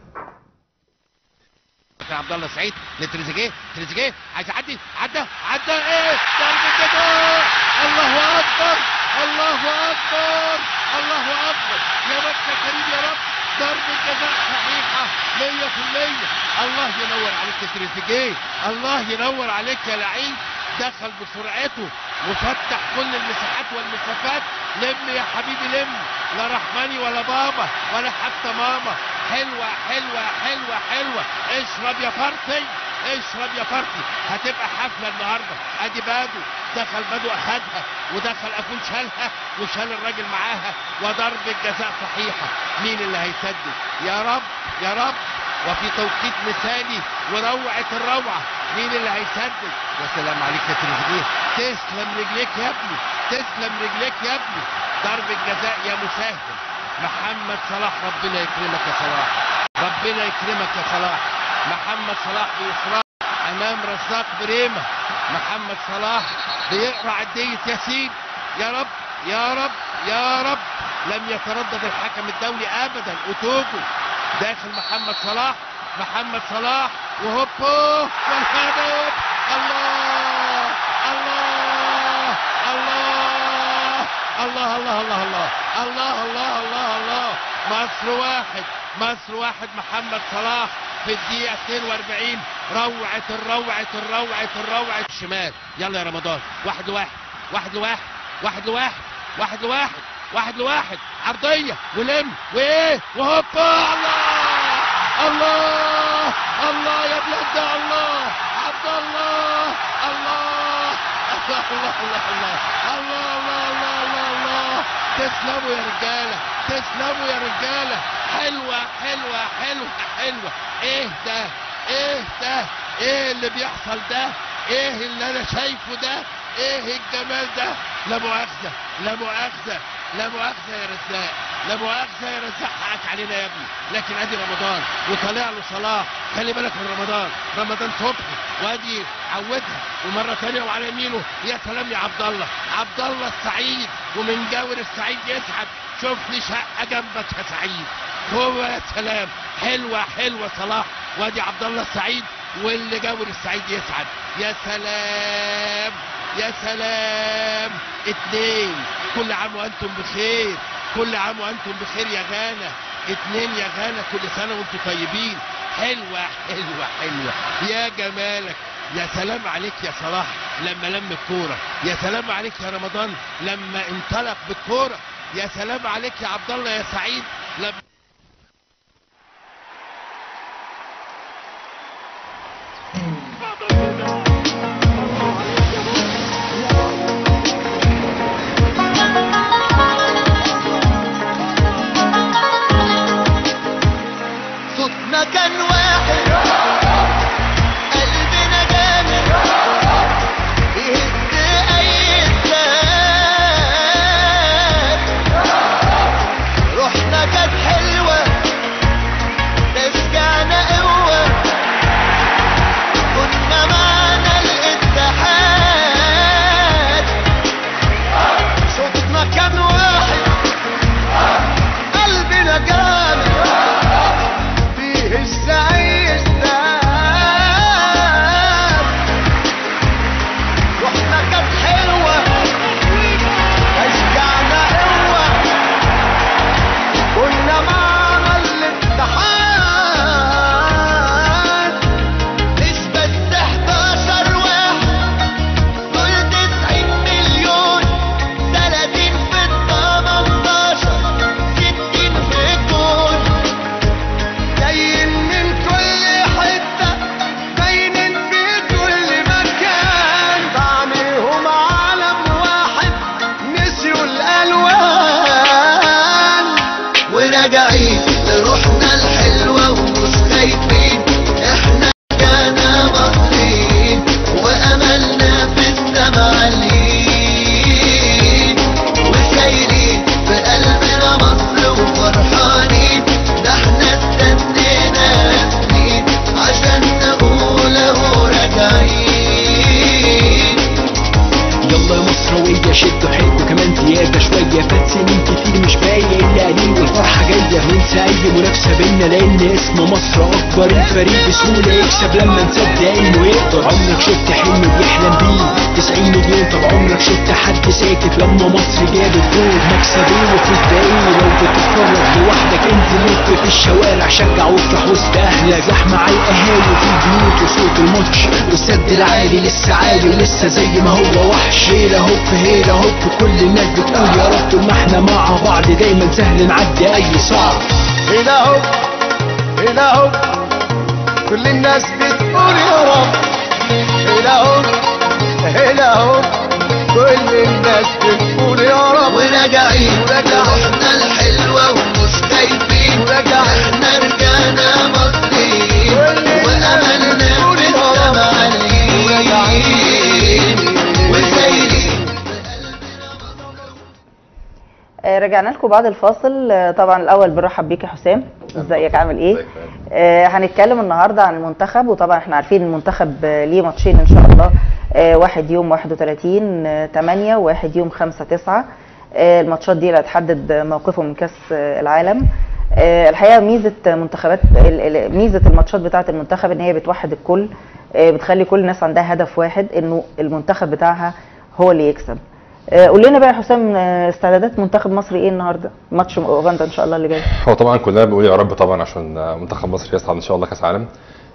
S4: كان عبد الله سعيد لتريزيجيه تريزيجيه عايز يعدي عدى عدى ايه ضربة جزاء الله اكبر الله اكبر الله اكبر يا مكة كريم يا رب ضربة جزاء صحيحة 100% الله ينور عليك يا تريزيجيه الله ينور عليك يا لعيب دخل بسرعته وفتح كل المساحات والمسافات لم يا حبيبي لم لا رحماني ولا بابا ولا حتى ماما حلوة حلوة حلوة حلوة اشرب يا فرطي اشرب يا فرطي هتبقى حفلة النهاردة ادي بادو دخل بادو اخدها ودخل اكون شالها وشال الراجل معاها وضربة جزاء صحيحة مين اللي هيسدد يا رب يا رب وفي توقيت مثالي وروعة الروعة مين اللي هيسدد يا سلام عليك يا تريزيجيه تسلم رجليك يا ابني تسلم رجليك يا ابني ضربة جزاء يا مساهم محمد صلاح ربنا يكرمك يا صلاح ربنا يكرمك يا صلاح محمد صلاح بإصرار أمام رزاق بريمة محمد صلاح بيقرأ عدية ياسين يا رب يا رب يا رب لم يتردد الحكم الدولي أبدا أوتوجو داخل محمد صلاح محمد صلاح وهوبو والهدف الله الله الله الله الله الله الله الله الله الله الله مصر واحد مصر واحد محمد صلاح في الدقيقة 42 روعة الروعة الروعة الروعة الشمال يلا يا رمضان واحد لواحد واحد لواحد واحد لواحد واحد لواحد واحد لواحد عرضية ولم وايه وهوبا الله الله الله يا بلاد ده الله عبد الله الله الله الله الله الله الله الله الله الله الله تسلموا يا رجاله تسلموا يا رجاله حلوه حلوه حلوه حلوه ايه ده ايه ده ايه اللي بيحصل ده ايه اللي انا شايفه ده ايه الجمال ده لا مؤاخذه لا مؤاخذه لا مؤاخذه يا رزاق لا مؤاخذه يا رزاق حقك علينا يا ابني لكن ادي رمضان وطلع له صلاح خلي بالك من رمضان رمضان صبحي وادي عودها ومره ثانيه وعلى يمينه يا سلام يا عبد الله عبد الله السعيد ومن جاور السعيد يسعد شوف لي شقه جنبك يا سعيد هو يا سلام حلوه حلوه صلاح وادي عبد الله السعيد واللي جاور السعيد يسعد يا سلام يا سلام اتنين كل عام وانتم بخير كل عام وانتم بخير يا غانا اتنين يا غانا كل سنه وانتم طيبين حلوه حلوه حلوه يا جمالك يا سلام عليك يا صلاح لما لم الكوره يا سلام عليك يا رمضان لما انطلق بالكوره يا سلام عليك يا عبد الله يا سعيد لما
S5: صوتنا كان واحد قلبنا جامد يهد اي انسان روحنا كانت حلوه رجعنا قوه كنا معنا الاتحاد صوتنا كان واحد قلبنا جامد فيه السعي ازداد روحنا كانت حلوة أشجعنا قوة كنا معنا الاتحاد نسبة 11 واحد دول 90 مليون 30 في ال 18 60 في الجون جايين من كل حتة باينين في كل مكان طعمهم عالم واحد نسيوا الألوان وراجعين لروحنا الحلوة ومش خايفين احنا كنا مصريين وأملنا في السما عاليين وسايرين في قلبنا مصر وفرحانين ده احنا استنينا سنين عشان نقول اهو راجعين
S6: يلا يا مصروية شدوا حيلكوا كمان زيادة شوية فات سنين كتير مش باين إلا قليل والفرحة جاية ننسى أي منافسة بينا لأن اسم مصر أكبر الفريق بسهولة يكسب لما نصدق إنه يقدر عمرك شفت حلم بيحلم بيه 90 مليون طب عمرك شفت حد ساكت لما مصر جابت جول مكسب إيه وفوز ده إيه لو بتتفرج لوحدك انزل لف في الشوارع شجع وافرح وسط أهلك زحمة على القهاوي في البيوت وصوت الماتش والسد العالي لسه عالي ولسه زي ما هو وحش هيلا هوب هيلا هوب كل الناس بتقول يا رب طول ما احنا مع بعض دايما سهل نعدي اي صعب
S5: هنا اهو هنا اهو كل الناس بتقول يا رب هنا اهو هنا اهو كل الناس بتقول يا رب وراجعين روحنا الحلوة ومش خايفين احنا رجعنا مصريين واملنا في السما عاليين وسايرين
S1: آه، رجعنا لكم بعد الفاصل آه، طبعا الاول بنرحب بيك يا حسام ازيك عامل ايه
S2: ازيك يا فندم؟
S1: آه، هنتكلم النهارده عن المنتخب وطبعا احنا عارفين المنتخب آه، ليه ماتشين ان شاء الله آه، واحد يوم 31 آه، 8 وواحد يوم 5 9 آه، الماتشات دي اللي هتحدد موقفه من كاس آه، العالم آه، الحقيقه ميزه منتخبات ال- ال- ميزه الماتشات بتاعه المنتخب ان هي بتوحد الكل آه، بتخلي كل الناس عندها هدف واحد انه المنتخب بتاعها هو اللي يكسب آه، قول لنا بقى يا حسام آه، استعدادات منتخب مصر ايه النهارده ماتش اوغندا ان شاء الله اللي جاي
S7: هو طبعا كلنا بنقول يا رب طبعا عشان منتخب مصر يصعد ان شاء الله كاس عالم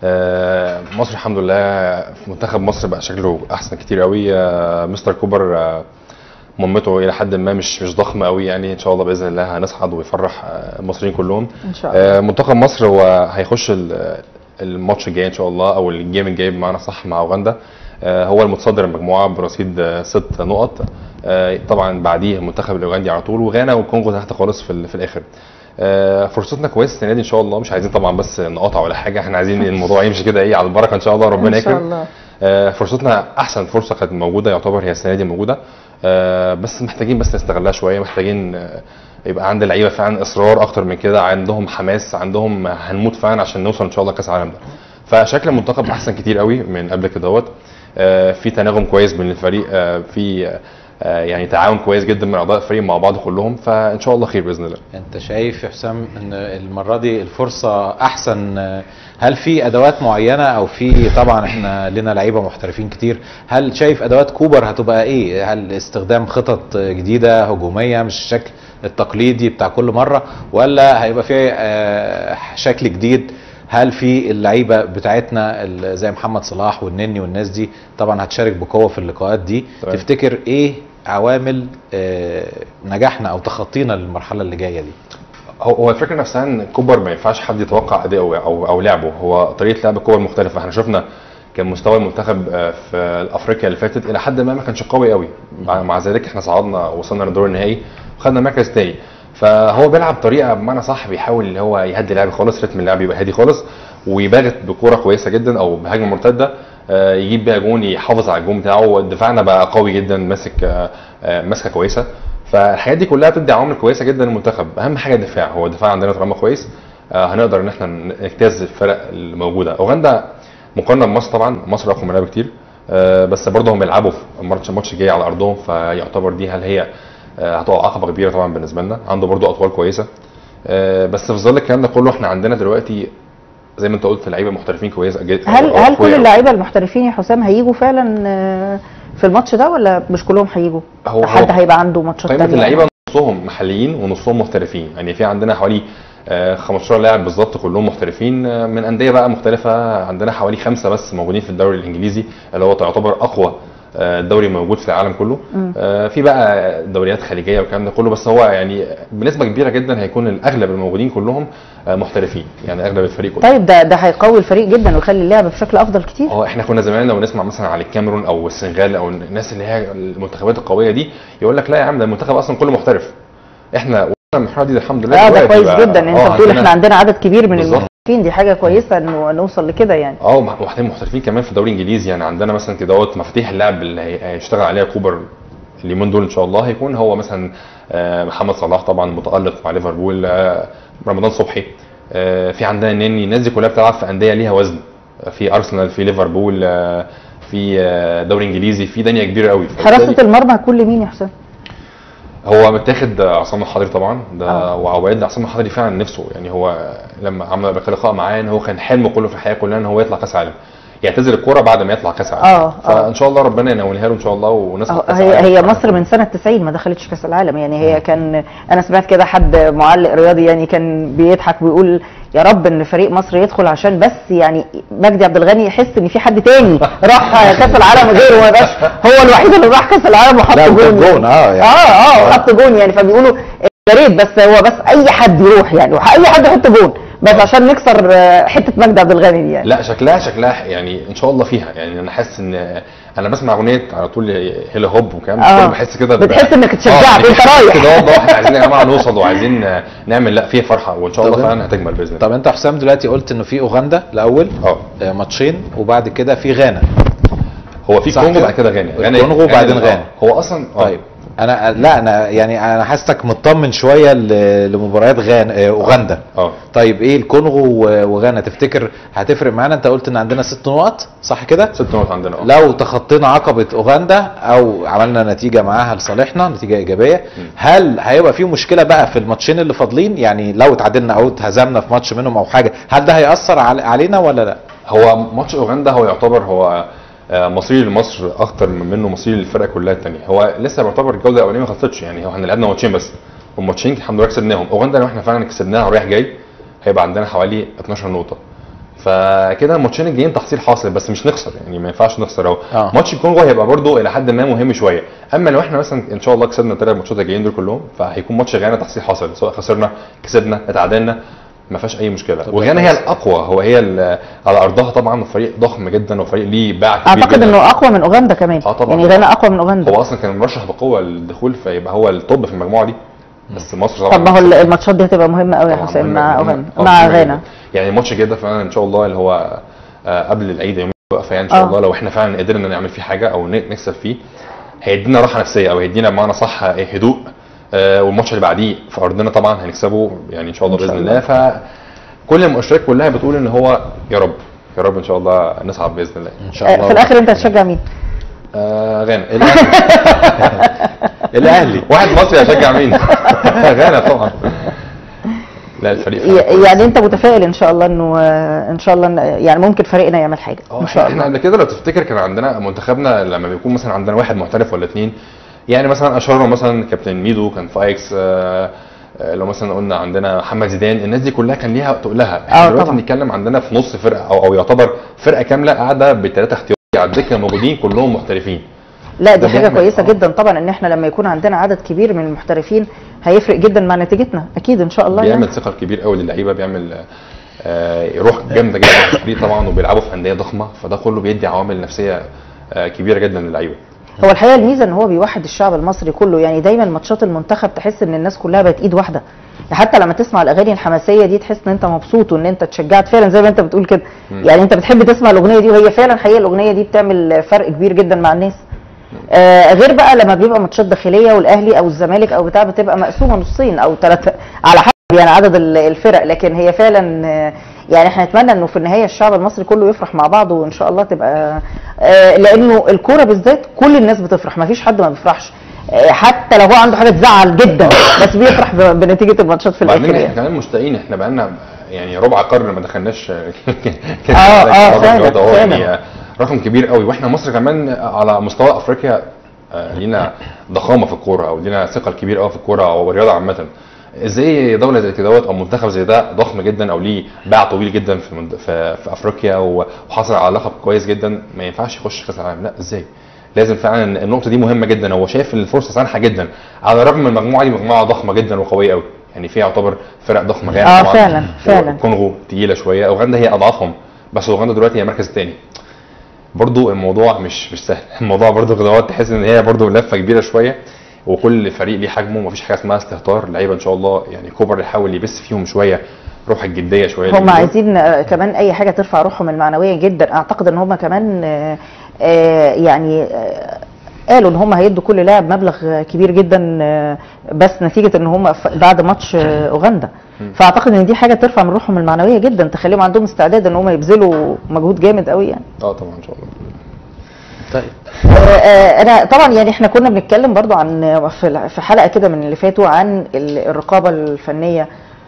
S7: آه، مصر الحمد لله في منتخب مصر بقى شكله احسن كتير قوي آه، مستر كوبر آه، مهمته الى حد ما مش مش ضخمه قوي يعني ان شاء الله باذن الله هنصعد ويفرح آه، المصريين كلهم
S1: ان شاء الله
S7: آه، منتخب مصر هو هيخش ال- الماتش الجاي ان شاء الله او الجيم الجاي بمعنى صح مع اوغندا آه، هو المتصدر المجموعه برصيد آه، ست نقط آه، طبعا بعديه المنتخب الاوغندي على طول وغانا والكونغو تحت خالص في, ال- في الاخر آه، فرصتنا كويسه السنه دي ان شاء الله مش عايزين طبعا بس نقاطع ولا حاجه احنا عايزين الموضوع يمشي كده ايه على البركه ان شاء الله ربنا
S1: ان شاء
S7: يكرم
S1: الله
S7: آه، فرصتنا احسن فرصه كانت موجوده يعتبر هي السنه دي موجوده آه، بس محتاجين بس نستغلها شويه محتاجين آه، يبقى عند اللعيبه فعلا اصرار اكتر من كده عندهم حماس عندهم هنموت فعلا عشان نوصل ان شاء الله كاس العالم ده فشكل المنتخب احسن كتير قوي من قبل كده دوت آه، في تناغم كويس بين الفريق آه، في آه، يعني تعاون كويس جدا من اعضاء الفريق مع بعض كلهم فان شاء الله خير باذن الله
S2: انت شايف يا حسام ان المره دي الفرصه احسن هل في ادوات معينه او في طبعا احنا لنا لعيبه محترفين كتير هل شايف ادوات كوبر هتبقى ايه هل استخدام خطط جديده هجوميه مش الشكل التقليدي بتاع كل مره ولا هيبقى في آه، شكل جديد هل في اللعيبه بتاعتنا ال- زي محمد صلاح والنني والناس دي طبعا هتشارك بقوه في اللقاءات دي
S7: تمام.
S2: تفتكر ايه عوامل آه، نجاحنا او تخطينا للمرحله اللي جايه دي
S7: هو هو الفكره نفسها ان كوبر ما ينفعش حد يتوقع اداؤه او او لعبه هو طريقه لعب كوبر مختلفه احنا شفنا كان مستوى المنتخب آه، في افريقيا اللي فاتت الى حد ما ما كانش قوي قوي مع, مع ذلك احنا صعدنا وصلنا للدور النهائي وخدنا مركز تاني فهو بيلعب طريقه بمعنى صح بيحاول اللي هو يهدي اللعب خالص رتم اللعب يبقى هادي خالص ويباغت بكوره كويسه جدا او بهجمه مرتده آه، يجيب بيها جون يحافظ على الجون بتاعه دفاعنا بقى قوي جدا ماسك آه، آه، ماسكه كويسه فالحاجات دي كلها بتدي عوامل كويسه جدا للمنتخب اهم حاجه الدفاع هو الدفاع عندنا طالما كويس آه، هنقدر ان احنا نجتاز الفرق الموجوده اوغندا مقارنه بمصر طبعا مصر اقوى مننا بكتير آه، بس برضه هم بيلعبوا في الماتش الماتش الجاي على ارضهم فيعتبر دي هل هي آه، هتبقى عقبه كبيره طبعا بالنسبه لنا عنده برضه اطوال كويسه آه، بس في ظل الكلام ده كله احنا عندنا دلوقتي زي ما انت قلت لعيبه محترفين كويسه جدا
S1: هل
S7: أو
S1: هل كل
S7: أقوياء.
S1: اللعيبه المحترفين يا حسام هيجوا فعلا آه، في الماتش ده ولا مش كلهم هيجوا؟
S7: هو-
S1: حد
S7: هو
S1: هيبقى عنده ماتشات
S7: قائمه
S1: تانية
S7: اللعيبه نصهم محليين ونصهم محترفين يعني في عندنا حوالي آه، 15 لاعب بالظبط كلهم محترفين آه، من انديه بقى مختلفه عندنا حوالي خمسه بس موجودين في الدوري الانجليزي اللي هو تعتبر اقوى آه، دوري موجود في العالم كله آه، في بقى دوريات خليجيه والكلام ده كله بس هو يعني بنسبه كبيره جدا هيكون الاغلب الموجودين كلهم آه، محترفين يعني اغلب الفريق كله
S1: طيب ده ده هيقوي الفريق جدا ويخلي اللعب بشكل افضل كتير
S7: اه احنا كنا زمان لو نسمع مثلا على الكاميرون او السنغال او الناس اللي هي المنتخبات القويه دي يقول لك لا يا عم ده المنتخب اصلا كله محترف احنا وصلنا المرحله دي الحمد لله
S1: اه ده
S7: دلوقتي
S1: كويس
S7: بقى-
S1: جدا انت
S7: اه
S1: بتقول
S7: عندنا-
S1: احنا عندنا عدد كبير من
S7: بالظبط.
S1: المحترفين دي حاجه كويسه انه نوصل لكده يعني
S7: اه محترفين محترفين كمان في الدوري الانجليزي يعني عندنا مثلا كده دوت مفاتيح اللعب اللي هي- هيشتغل عليها كوبر اليومين دول ان شاء الله هيكون هو مثلا آه، محمد صلاح طبعا متالق مع ليفربول آه، رمضان صبحي آه، في عندنا النني الناس دي كلها بتلعب في انديه ليها وزن في ارسنال في ليفربول آه، في آه، دوري انجليزي في دنيا كبيره قوي
S1: حراسه المرمى هتكون لمين يا حسام؟
S7: هو متاخد عصام الحضري طبعا ده
S1: آه.
S7: وعواد عصام الحضري فعلا نفسه يعني هو لما عمل قبل كده لقاء معاه ان هو كان حلمه كله في الحياه كلها ان هو يطلع كاس عالم يعتزل الكوره بعد ما يطلع كاس عالم
S1: آه، آه.
S7: فان شاء الله ربنا ينولها له ان شاء الله ونصعد
S1: أهو
S7: كاس
S1: هي
S7: عالم.
S1: هي مصر من سنه 90 ما دخلتش كاس العالم يعني هي كان انا سمعت كده حد معلق رياضي يعني كان بيضحك ويقول يا رب ان فريق مصر يدخل عشان بس يعني مجدي عبد الغني يحس ان في حد تاني راح كاس العالم غيره ما يبقاش هو الوحيد اللي راح كاس العالم وحط
S2: لا، وجاب
S1: جون
S2: جون، اه يعني.
S1: اه اه وحط جون يعني فبيقولوا يا ريت بس هو بس اي حد يروح يعني اي حد يحط جون بس عشان نكسر آه، حته مجدي عبد الغني دي يعني
S7: لا شكلها شكلها يعني ان شاء الله فيها يعني انا حاسس ان انا بسمع اغنيه على طول هيلا هوب وكلام
S1: آه.
S7: كل بحس كده ب-
S1: بتحس إنك اتشجعت
S7: آه،
S1: وأنت
S7: بتحس
S1: رايح.
S7: كده والله احنا عايزين يا جماعه نوصل وعايزين آه، نعمل لا فيها فرحه وان شاء الله
S2: طب-
S7: فعلا هتكمل باذن الله
S2: طب انت يا حسام دلوقتي قلت انه في اوغندا الاول
S7: اه
S2: آه، ماتشين وبعد كده في غانا
S7: هو في
S2: صح
S7: كونغو
S2: كده؟
S7: بعد كده غانا
S2: الكونغو وبعدين
S7: آه.
S2: غانا.
S7: هو اصلا آه.
S2: طيب انا لا انا يعني انا حاسسك مطمن شويه ل- لمباريات غانا آه، اوغندا
S7: اه
S2: طيب ايه الكونغو و- وغانا تفتكر هتفرق معانا انت قلت ان عندنا ست نقط صح كده
S7: ست نقط عندنا اه
S2: لو تخطينا عقبة اوغندا او عملنا نتيجة معاها لصالحنا نتيجة ايجابية هل هيبقى في مشكلة بقى في الماتشين اللي فاضلين يعني لو اتعادلنا او اتهزمنا في ماتش منهم او حاجة هل ده هيأثر عل- علينا ولا لا؟
S7: هو ماتش اوغندا هو يعتبر هو آه، مصير لمصر اكتر من منه مصير للفرقه كلها الثانيه هو لسه بيعتبر الجوله الاولانيه ما خلصتش يعني هو احنا لعبنا ماتشين بس والماتشين الحمد لله كسبناهم اوغندا لو احنا فعلا كسبناها رايح جاي هيبقى عندنا حوالي 12 نقطه فكده الماتشين الجايين تحصيل حاصل بس مش نخسر يعني ما ينفعش نخسر اهو
S2: آه.
S7: ماتش الكونغو هيبقى برضه الى حد ما مهم شويه اما لو احنا مثلا ان شاء الله كسبنا الثلاث ماتشات الجايين دول كلهم فهيكون ماتش غانا تحصيل حاصل سواء خسرنا كسبنا اتعادلنا ما فيهاش اي مشكله وغانا هي الاقوى هو هي ال- على ارضها طبعا فريق ضخم جدا وفريق ليه باع كبير
S1: اعتقد
S7: جدا.
S1: انه اقوى من اوغندا كمان
S7: آه طبعاً.
S1: يعني غانا اقوى من اوغندا
S7: هو اصلا كان مرشح بقوه للدخول فيبقى هو التوب في المجموعه دي بس مصر طبعا
S1: طب ما هو الماتشات دي هتبقى مهمه قوي يا
S7: طبعاً
S1: حسام
S7: مهم-
S1: مع
S7: مهم-
S1: اوغندا
S7: آه،
S1: مع
S7: مهم
S1: غانا
S7: جداً. يعني ماتش كده فعلا ان شاء الله اللي هو آه، قبل العيد يومين بقى فيعني ان شاء
S1: آه.
S7: الله لو احنا فعلا قدرنا نعمل فيه حاجه او ن- نكسب فيه هيدينا راحه نفسيه او هيدينا بمعنى صح آه، هدوء آه، والماتش اللي بعديه في ارضنا طبعا هنكسبه يعني ان شاء الله
S1: إن شاء
S7: باذن الله فكل المؤشرات كلها بتقول ان هو يا رب يا رب ان شاء الله نصعد باذن الله
S2: ان شاء
S1: آه،
S2: الله
S1: في الاخر انت هتشجع مين؟
S7: آه غانا
S2: الاهلي الاهلي
S7: واحد مصري هشجع مين؟ غانا طبعا لا الفريق
S1: ي- يعني انت متفائل ان شاء الله انه آه، ان شاء الله إن- يعني ممكن فريقنا يعمل حاجه ان شاء
S7: احنا
S1: الله
S7: قبل كده لو تفتكر كان عندنا منتخبنا لما بيكون مثلا عندنا واحد محترف ولا اتنين يعني مثلا اشهرهم مثلا كابتن ميدو كان في ايكس آه، آه، لو مثلا قلنا عندنا محمد زيدان الناس دي كلها كان ليها تقلها
S1: آه،
S7: احنا دلوقتي
S1: طبعاً.
S7: بنتكلم عندنا في نص فرقه او او يعتبر فرقه كامله قاعده بثلاثه اختيارات على الدكه موجودين كلهم محترفين
S1: لا
S7: ده
S1: دي حاجه
S7: بيعمل-
S1: كويسه
S7: آه.
S1: جدا طبعا ان احنا لما يكون عندنا عدد كبير من المحترفين هيفرق جدا مع نتيجتنا اكيد ان شاء الله يعني.
S7: بيعمل ثقل كبير قوي للعيبه بيعمل آه، روح جامده جدا في الفريق طبعا وبيلعبوا في انديه ضخمه فده كله بيدي عوامل نفسيه آه، كبيره جدا للعيبه
S1: هو الحقيقه الميزه ان هو بيوحد الشعب المصري كله يعني دايما ماتشات المنتخب تحس ان الناس كلها بقت ايد واحده حتى لما تسمع الاغاني الحماسيه دي تحس ان انت مبسوط وان انت اتشجعت فعلا زي ما انت بتقول كده يعني انت بتحب تسمع الاغنيه دي وهي فعلا حقيقه الاغنيه دي بتعمل فرق كبير جدا مع الناس آه غير بقى لما بيبقى ماتشات داخليه والاهلي او الزمالك او بتاع بتبقى مقسومه نصين او ثلاثه على حسب يعني عدد ال- الفرق لكن هي فعلا آه، يعني احنا نتمنى انه في النهايه الشعب المصري كله يفرح مع بعضه وان شاء الله تبقى آه، لانه الكوره بالذات كل الناس بتفرح ما فيش حد ما بيفرحش آه، حتى لو هو عنده حاجه تزعل جدا بس بيفرح ب- بنتيجه الماتشات في
S7: بعدين
S1: الاخر
S7: احنا
S1: يعني.
S7: كمان مشتاقين احنا بقالنا يعني ربع قرن ما دخلناش
S1: آه، آه، فعلا،
S7: يعني
S1: فعلا.
S7: آه، رقم كبير قوي واحنا مصر كمان على مستوى افريقيا آه، لينا ضخامه في الكوره او لينا ثقل كبير قوي في الكوره او الرياضه عامه ازاي دوله زي كده دوت او منتخب زي ده ضخم جدا او ليه باع طويل جدا في مند- في, في افريقيا و- وحصل على لقب كويس جدا ما ينفعش يخش كاس العالم لا ازاي لازم فعلا النقطه دي مهمه جدا هو شايف ان الفرصه سانحه جدا على الرغم من المجموعه دي مجموعه ضخمه جدا وقويه قوي يعني فيها يعتبر فرق ضخمه غانا
S1: آه،
S7: طبعاً،
S1: فعلا، فعلا.
S7: الكونغو تقيله شويه اوغندا هي اضعفهم بس اوغندا دلوقتي هي المركز الثاني برضو الموضوع مش مش سهل الموضوع برضو خطوات تحس ان هي برضو لفه كبيره شويه وكل فريق ليه حجمه ومفيش حاجه اسمها استهتار اللعيبه ان شاء الله يعني كوبر يحاول يبث فيهم شويه روح الجديه شويه
S1: هم
S7: اليومين دول.
S1: عايزين آه، كمان اي حاجه ترفع روحهم المعنويه جدا اعتقد ان هم كمان آه، آه، يعني آه، قالوا ان هم هيدوا كل لاعب مبلغ آه، كبير جدا آه، بس نتيجه ان هم ف- بعد ماتش آه، اوغندا فاعتقد ان دي حاجه ترفع من روحهم المعنويه جدا تخليهم عندهم استعداد ان هم يبذلوا مجهود جامد قوي يعني
S7: اه طبعا ان شاء الله
S2: طيب
S1: آه، آه، انا طبعا يعني احنا كنا بنتكلم برضو عن في ال- في حلقه كده من اللي فاتوا عن ال- الرقابه الفنيه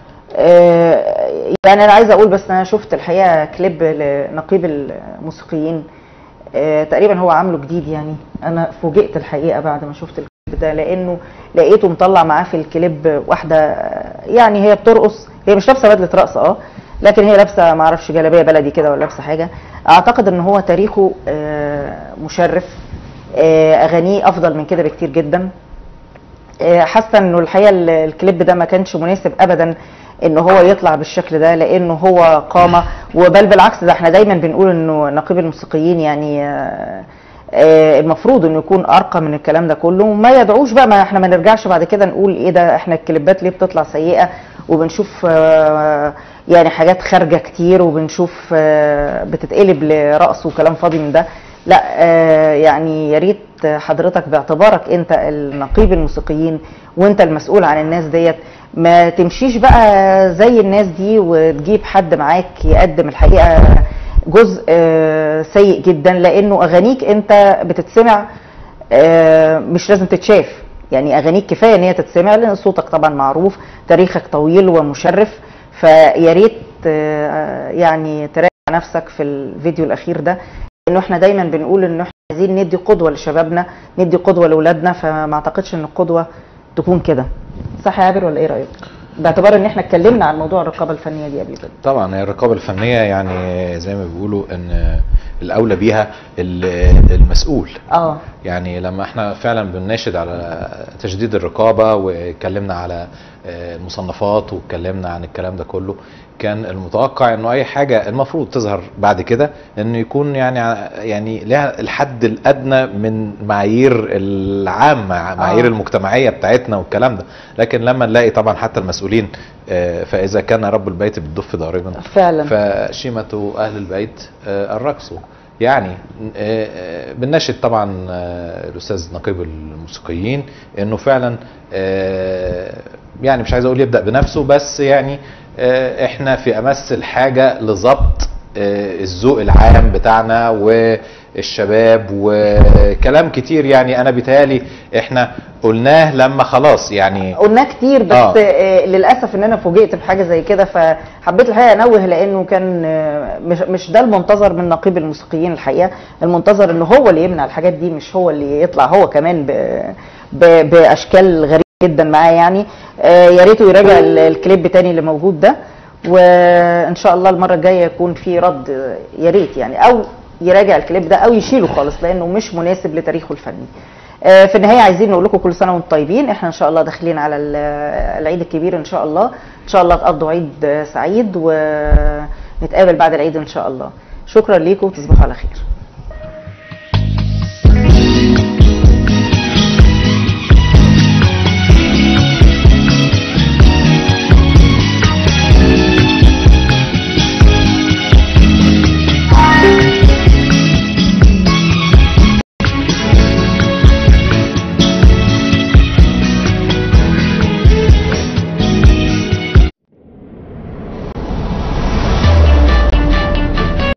S1: آه، يعني انا عايزه اقول بس انا شفت الحقيقه كليب لنقيب الموسيقيين آه، تقريبا هو عامله جديد يعني انا فوجئت الحقيقه بعد ما شفت الكليب ده لانه لقيته مطلع معاه في الكليب واحده آه، يعني هي بترقص هي مش لابسه بدله رقص اه لكن هي لابسه ما اعرفش جلابيه بلدي كده ولا لابسه حاجه اعتقد ان هو تاريخه آه، مشرف آه، اغانيه افضل من كده بكتير جدا آه، حاسه انه الحقيقه ال- الكليب ده ما كانش مناسب ابدا ان هو يطلع بالشكل ده لانه هو قامه وبل بالعكس ده احنا دايما بنقول انه نقيب الموسيقيين يعني آه، آه، المفروض انه يكون ارقى من الكلام ده كله وما يدعوش بقى ما احنا ما نرجعش بعد كده نقول ايه ده احنا الكليبات ليه بتطلع سيئه وبنشوف آه، يعني حاجات خارجه كتير وبنشوف آه، بتتقلب لرقص وكلام فاضي من ده لا آه، يعني يا ريت حضرتك باعتبارك انت النقيب الموسيقيين وانت المسؤول عن الناس ديت ما تمشيش بقى زي الناس دي وتجيب حد معاك يقدم الحقيقه جزء آه، سيء جدا لانه اغانيك انت بتتسمع آه، مش لازم تتشاف يعني اغانيك كفايه ان هي تتسمع لان صوتك طبعا معروف تاريخك طويل ومشرف فيا ريت آه، يعني تراجع نفسك في الفيديو الاخير ده لانه احنا دايما بنقول ان احنا عايزين ندي قدوه لشبابنا ندي قدوه لاولادنا فما اعتقدش ان القدوه تكون كده صح يا عابر ولا ايه رايك باعتبار ان احنا اتكلمنا عن موضوع الرقابه الفنيه دي قبل كده
S2: طبعا هي الرقابه الفنيه يعني زي ما بيقولوا ان الاولى بيها ال- المسؤول
S1: اه
S2: يعني لما احنا فعلا بنناشد على تشديد الرقابه واتكلمنا على آه، المصنفات واتكلمنا عن الكلام ده كله كان المتوقع انه اي حاجه المفروض تظهر بعد كده انه يكون يعني ع- يعني لها الحد الادنى من معايير العامه معايير
S1: آه.
S2: المجتمعيه بتاعتنا والكلام ده لكن لما نلاقي طبعا حتى المسؤولين آه، فاذا كان رب البيت بالدف ضاربا
S1: فعلا
S2: فشيمة أهل البيت آه، الرقص يعني آه، آه، بنناشد طبعا آه، الأستاذ نقيب الموسيقيين إنه فعلا آه، يعني مش عايز أقول يبدأ بنفسه بس يعني آه، إحنا في أمس الحاجة لضبط آه، الذوق العام بتاعنا والشباب وكلام كتير يعني أنا بيتهيألي إحنا قلناه لما خلاص يعني
S1: قلناه كتير بس
S2: آه.
S1: آه. آه للاسف ان انا فوجئت بحاجه زي كده فحبيت الحقيقه انوه لانه كان آه، مش مش ده المنتظر من نقيب الموسيقيين الحقيقه المنتظر ان هو اللي يمنع الحاجات دي مش هو اللي يطلع هو كمان ب ب باشكال غريبه جدا معاه يعني آه يا ريته يراجع ال- الكليب تاني اللي موجود ده وان شاء الله المره الجايه يكون في رد آه، يا ريت يعني او يراجع الكليب ده او يشيله خالص لانه مش مناسب لتاريخه الفني آه، في النهايه عايزين نقول لكم كل سنه وانتم طيبين احنا ان شاء الله داخلين على ال- العيد الكبير ان شاء الله ان شاء الله تقضوا عيد آه، سعيد ونتقابل بعد العيد ان شاء الله شكرا ليكم وتصبحوا على خير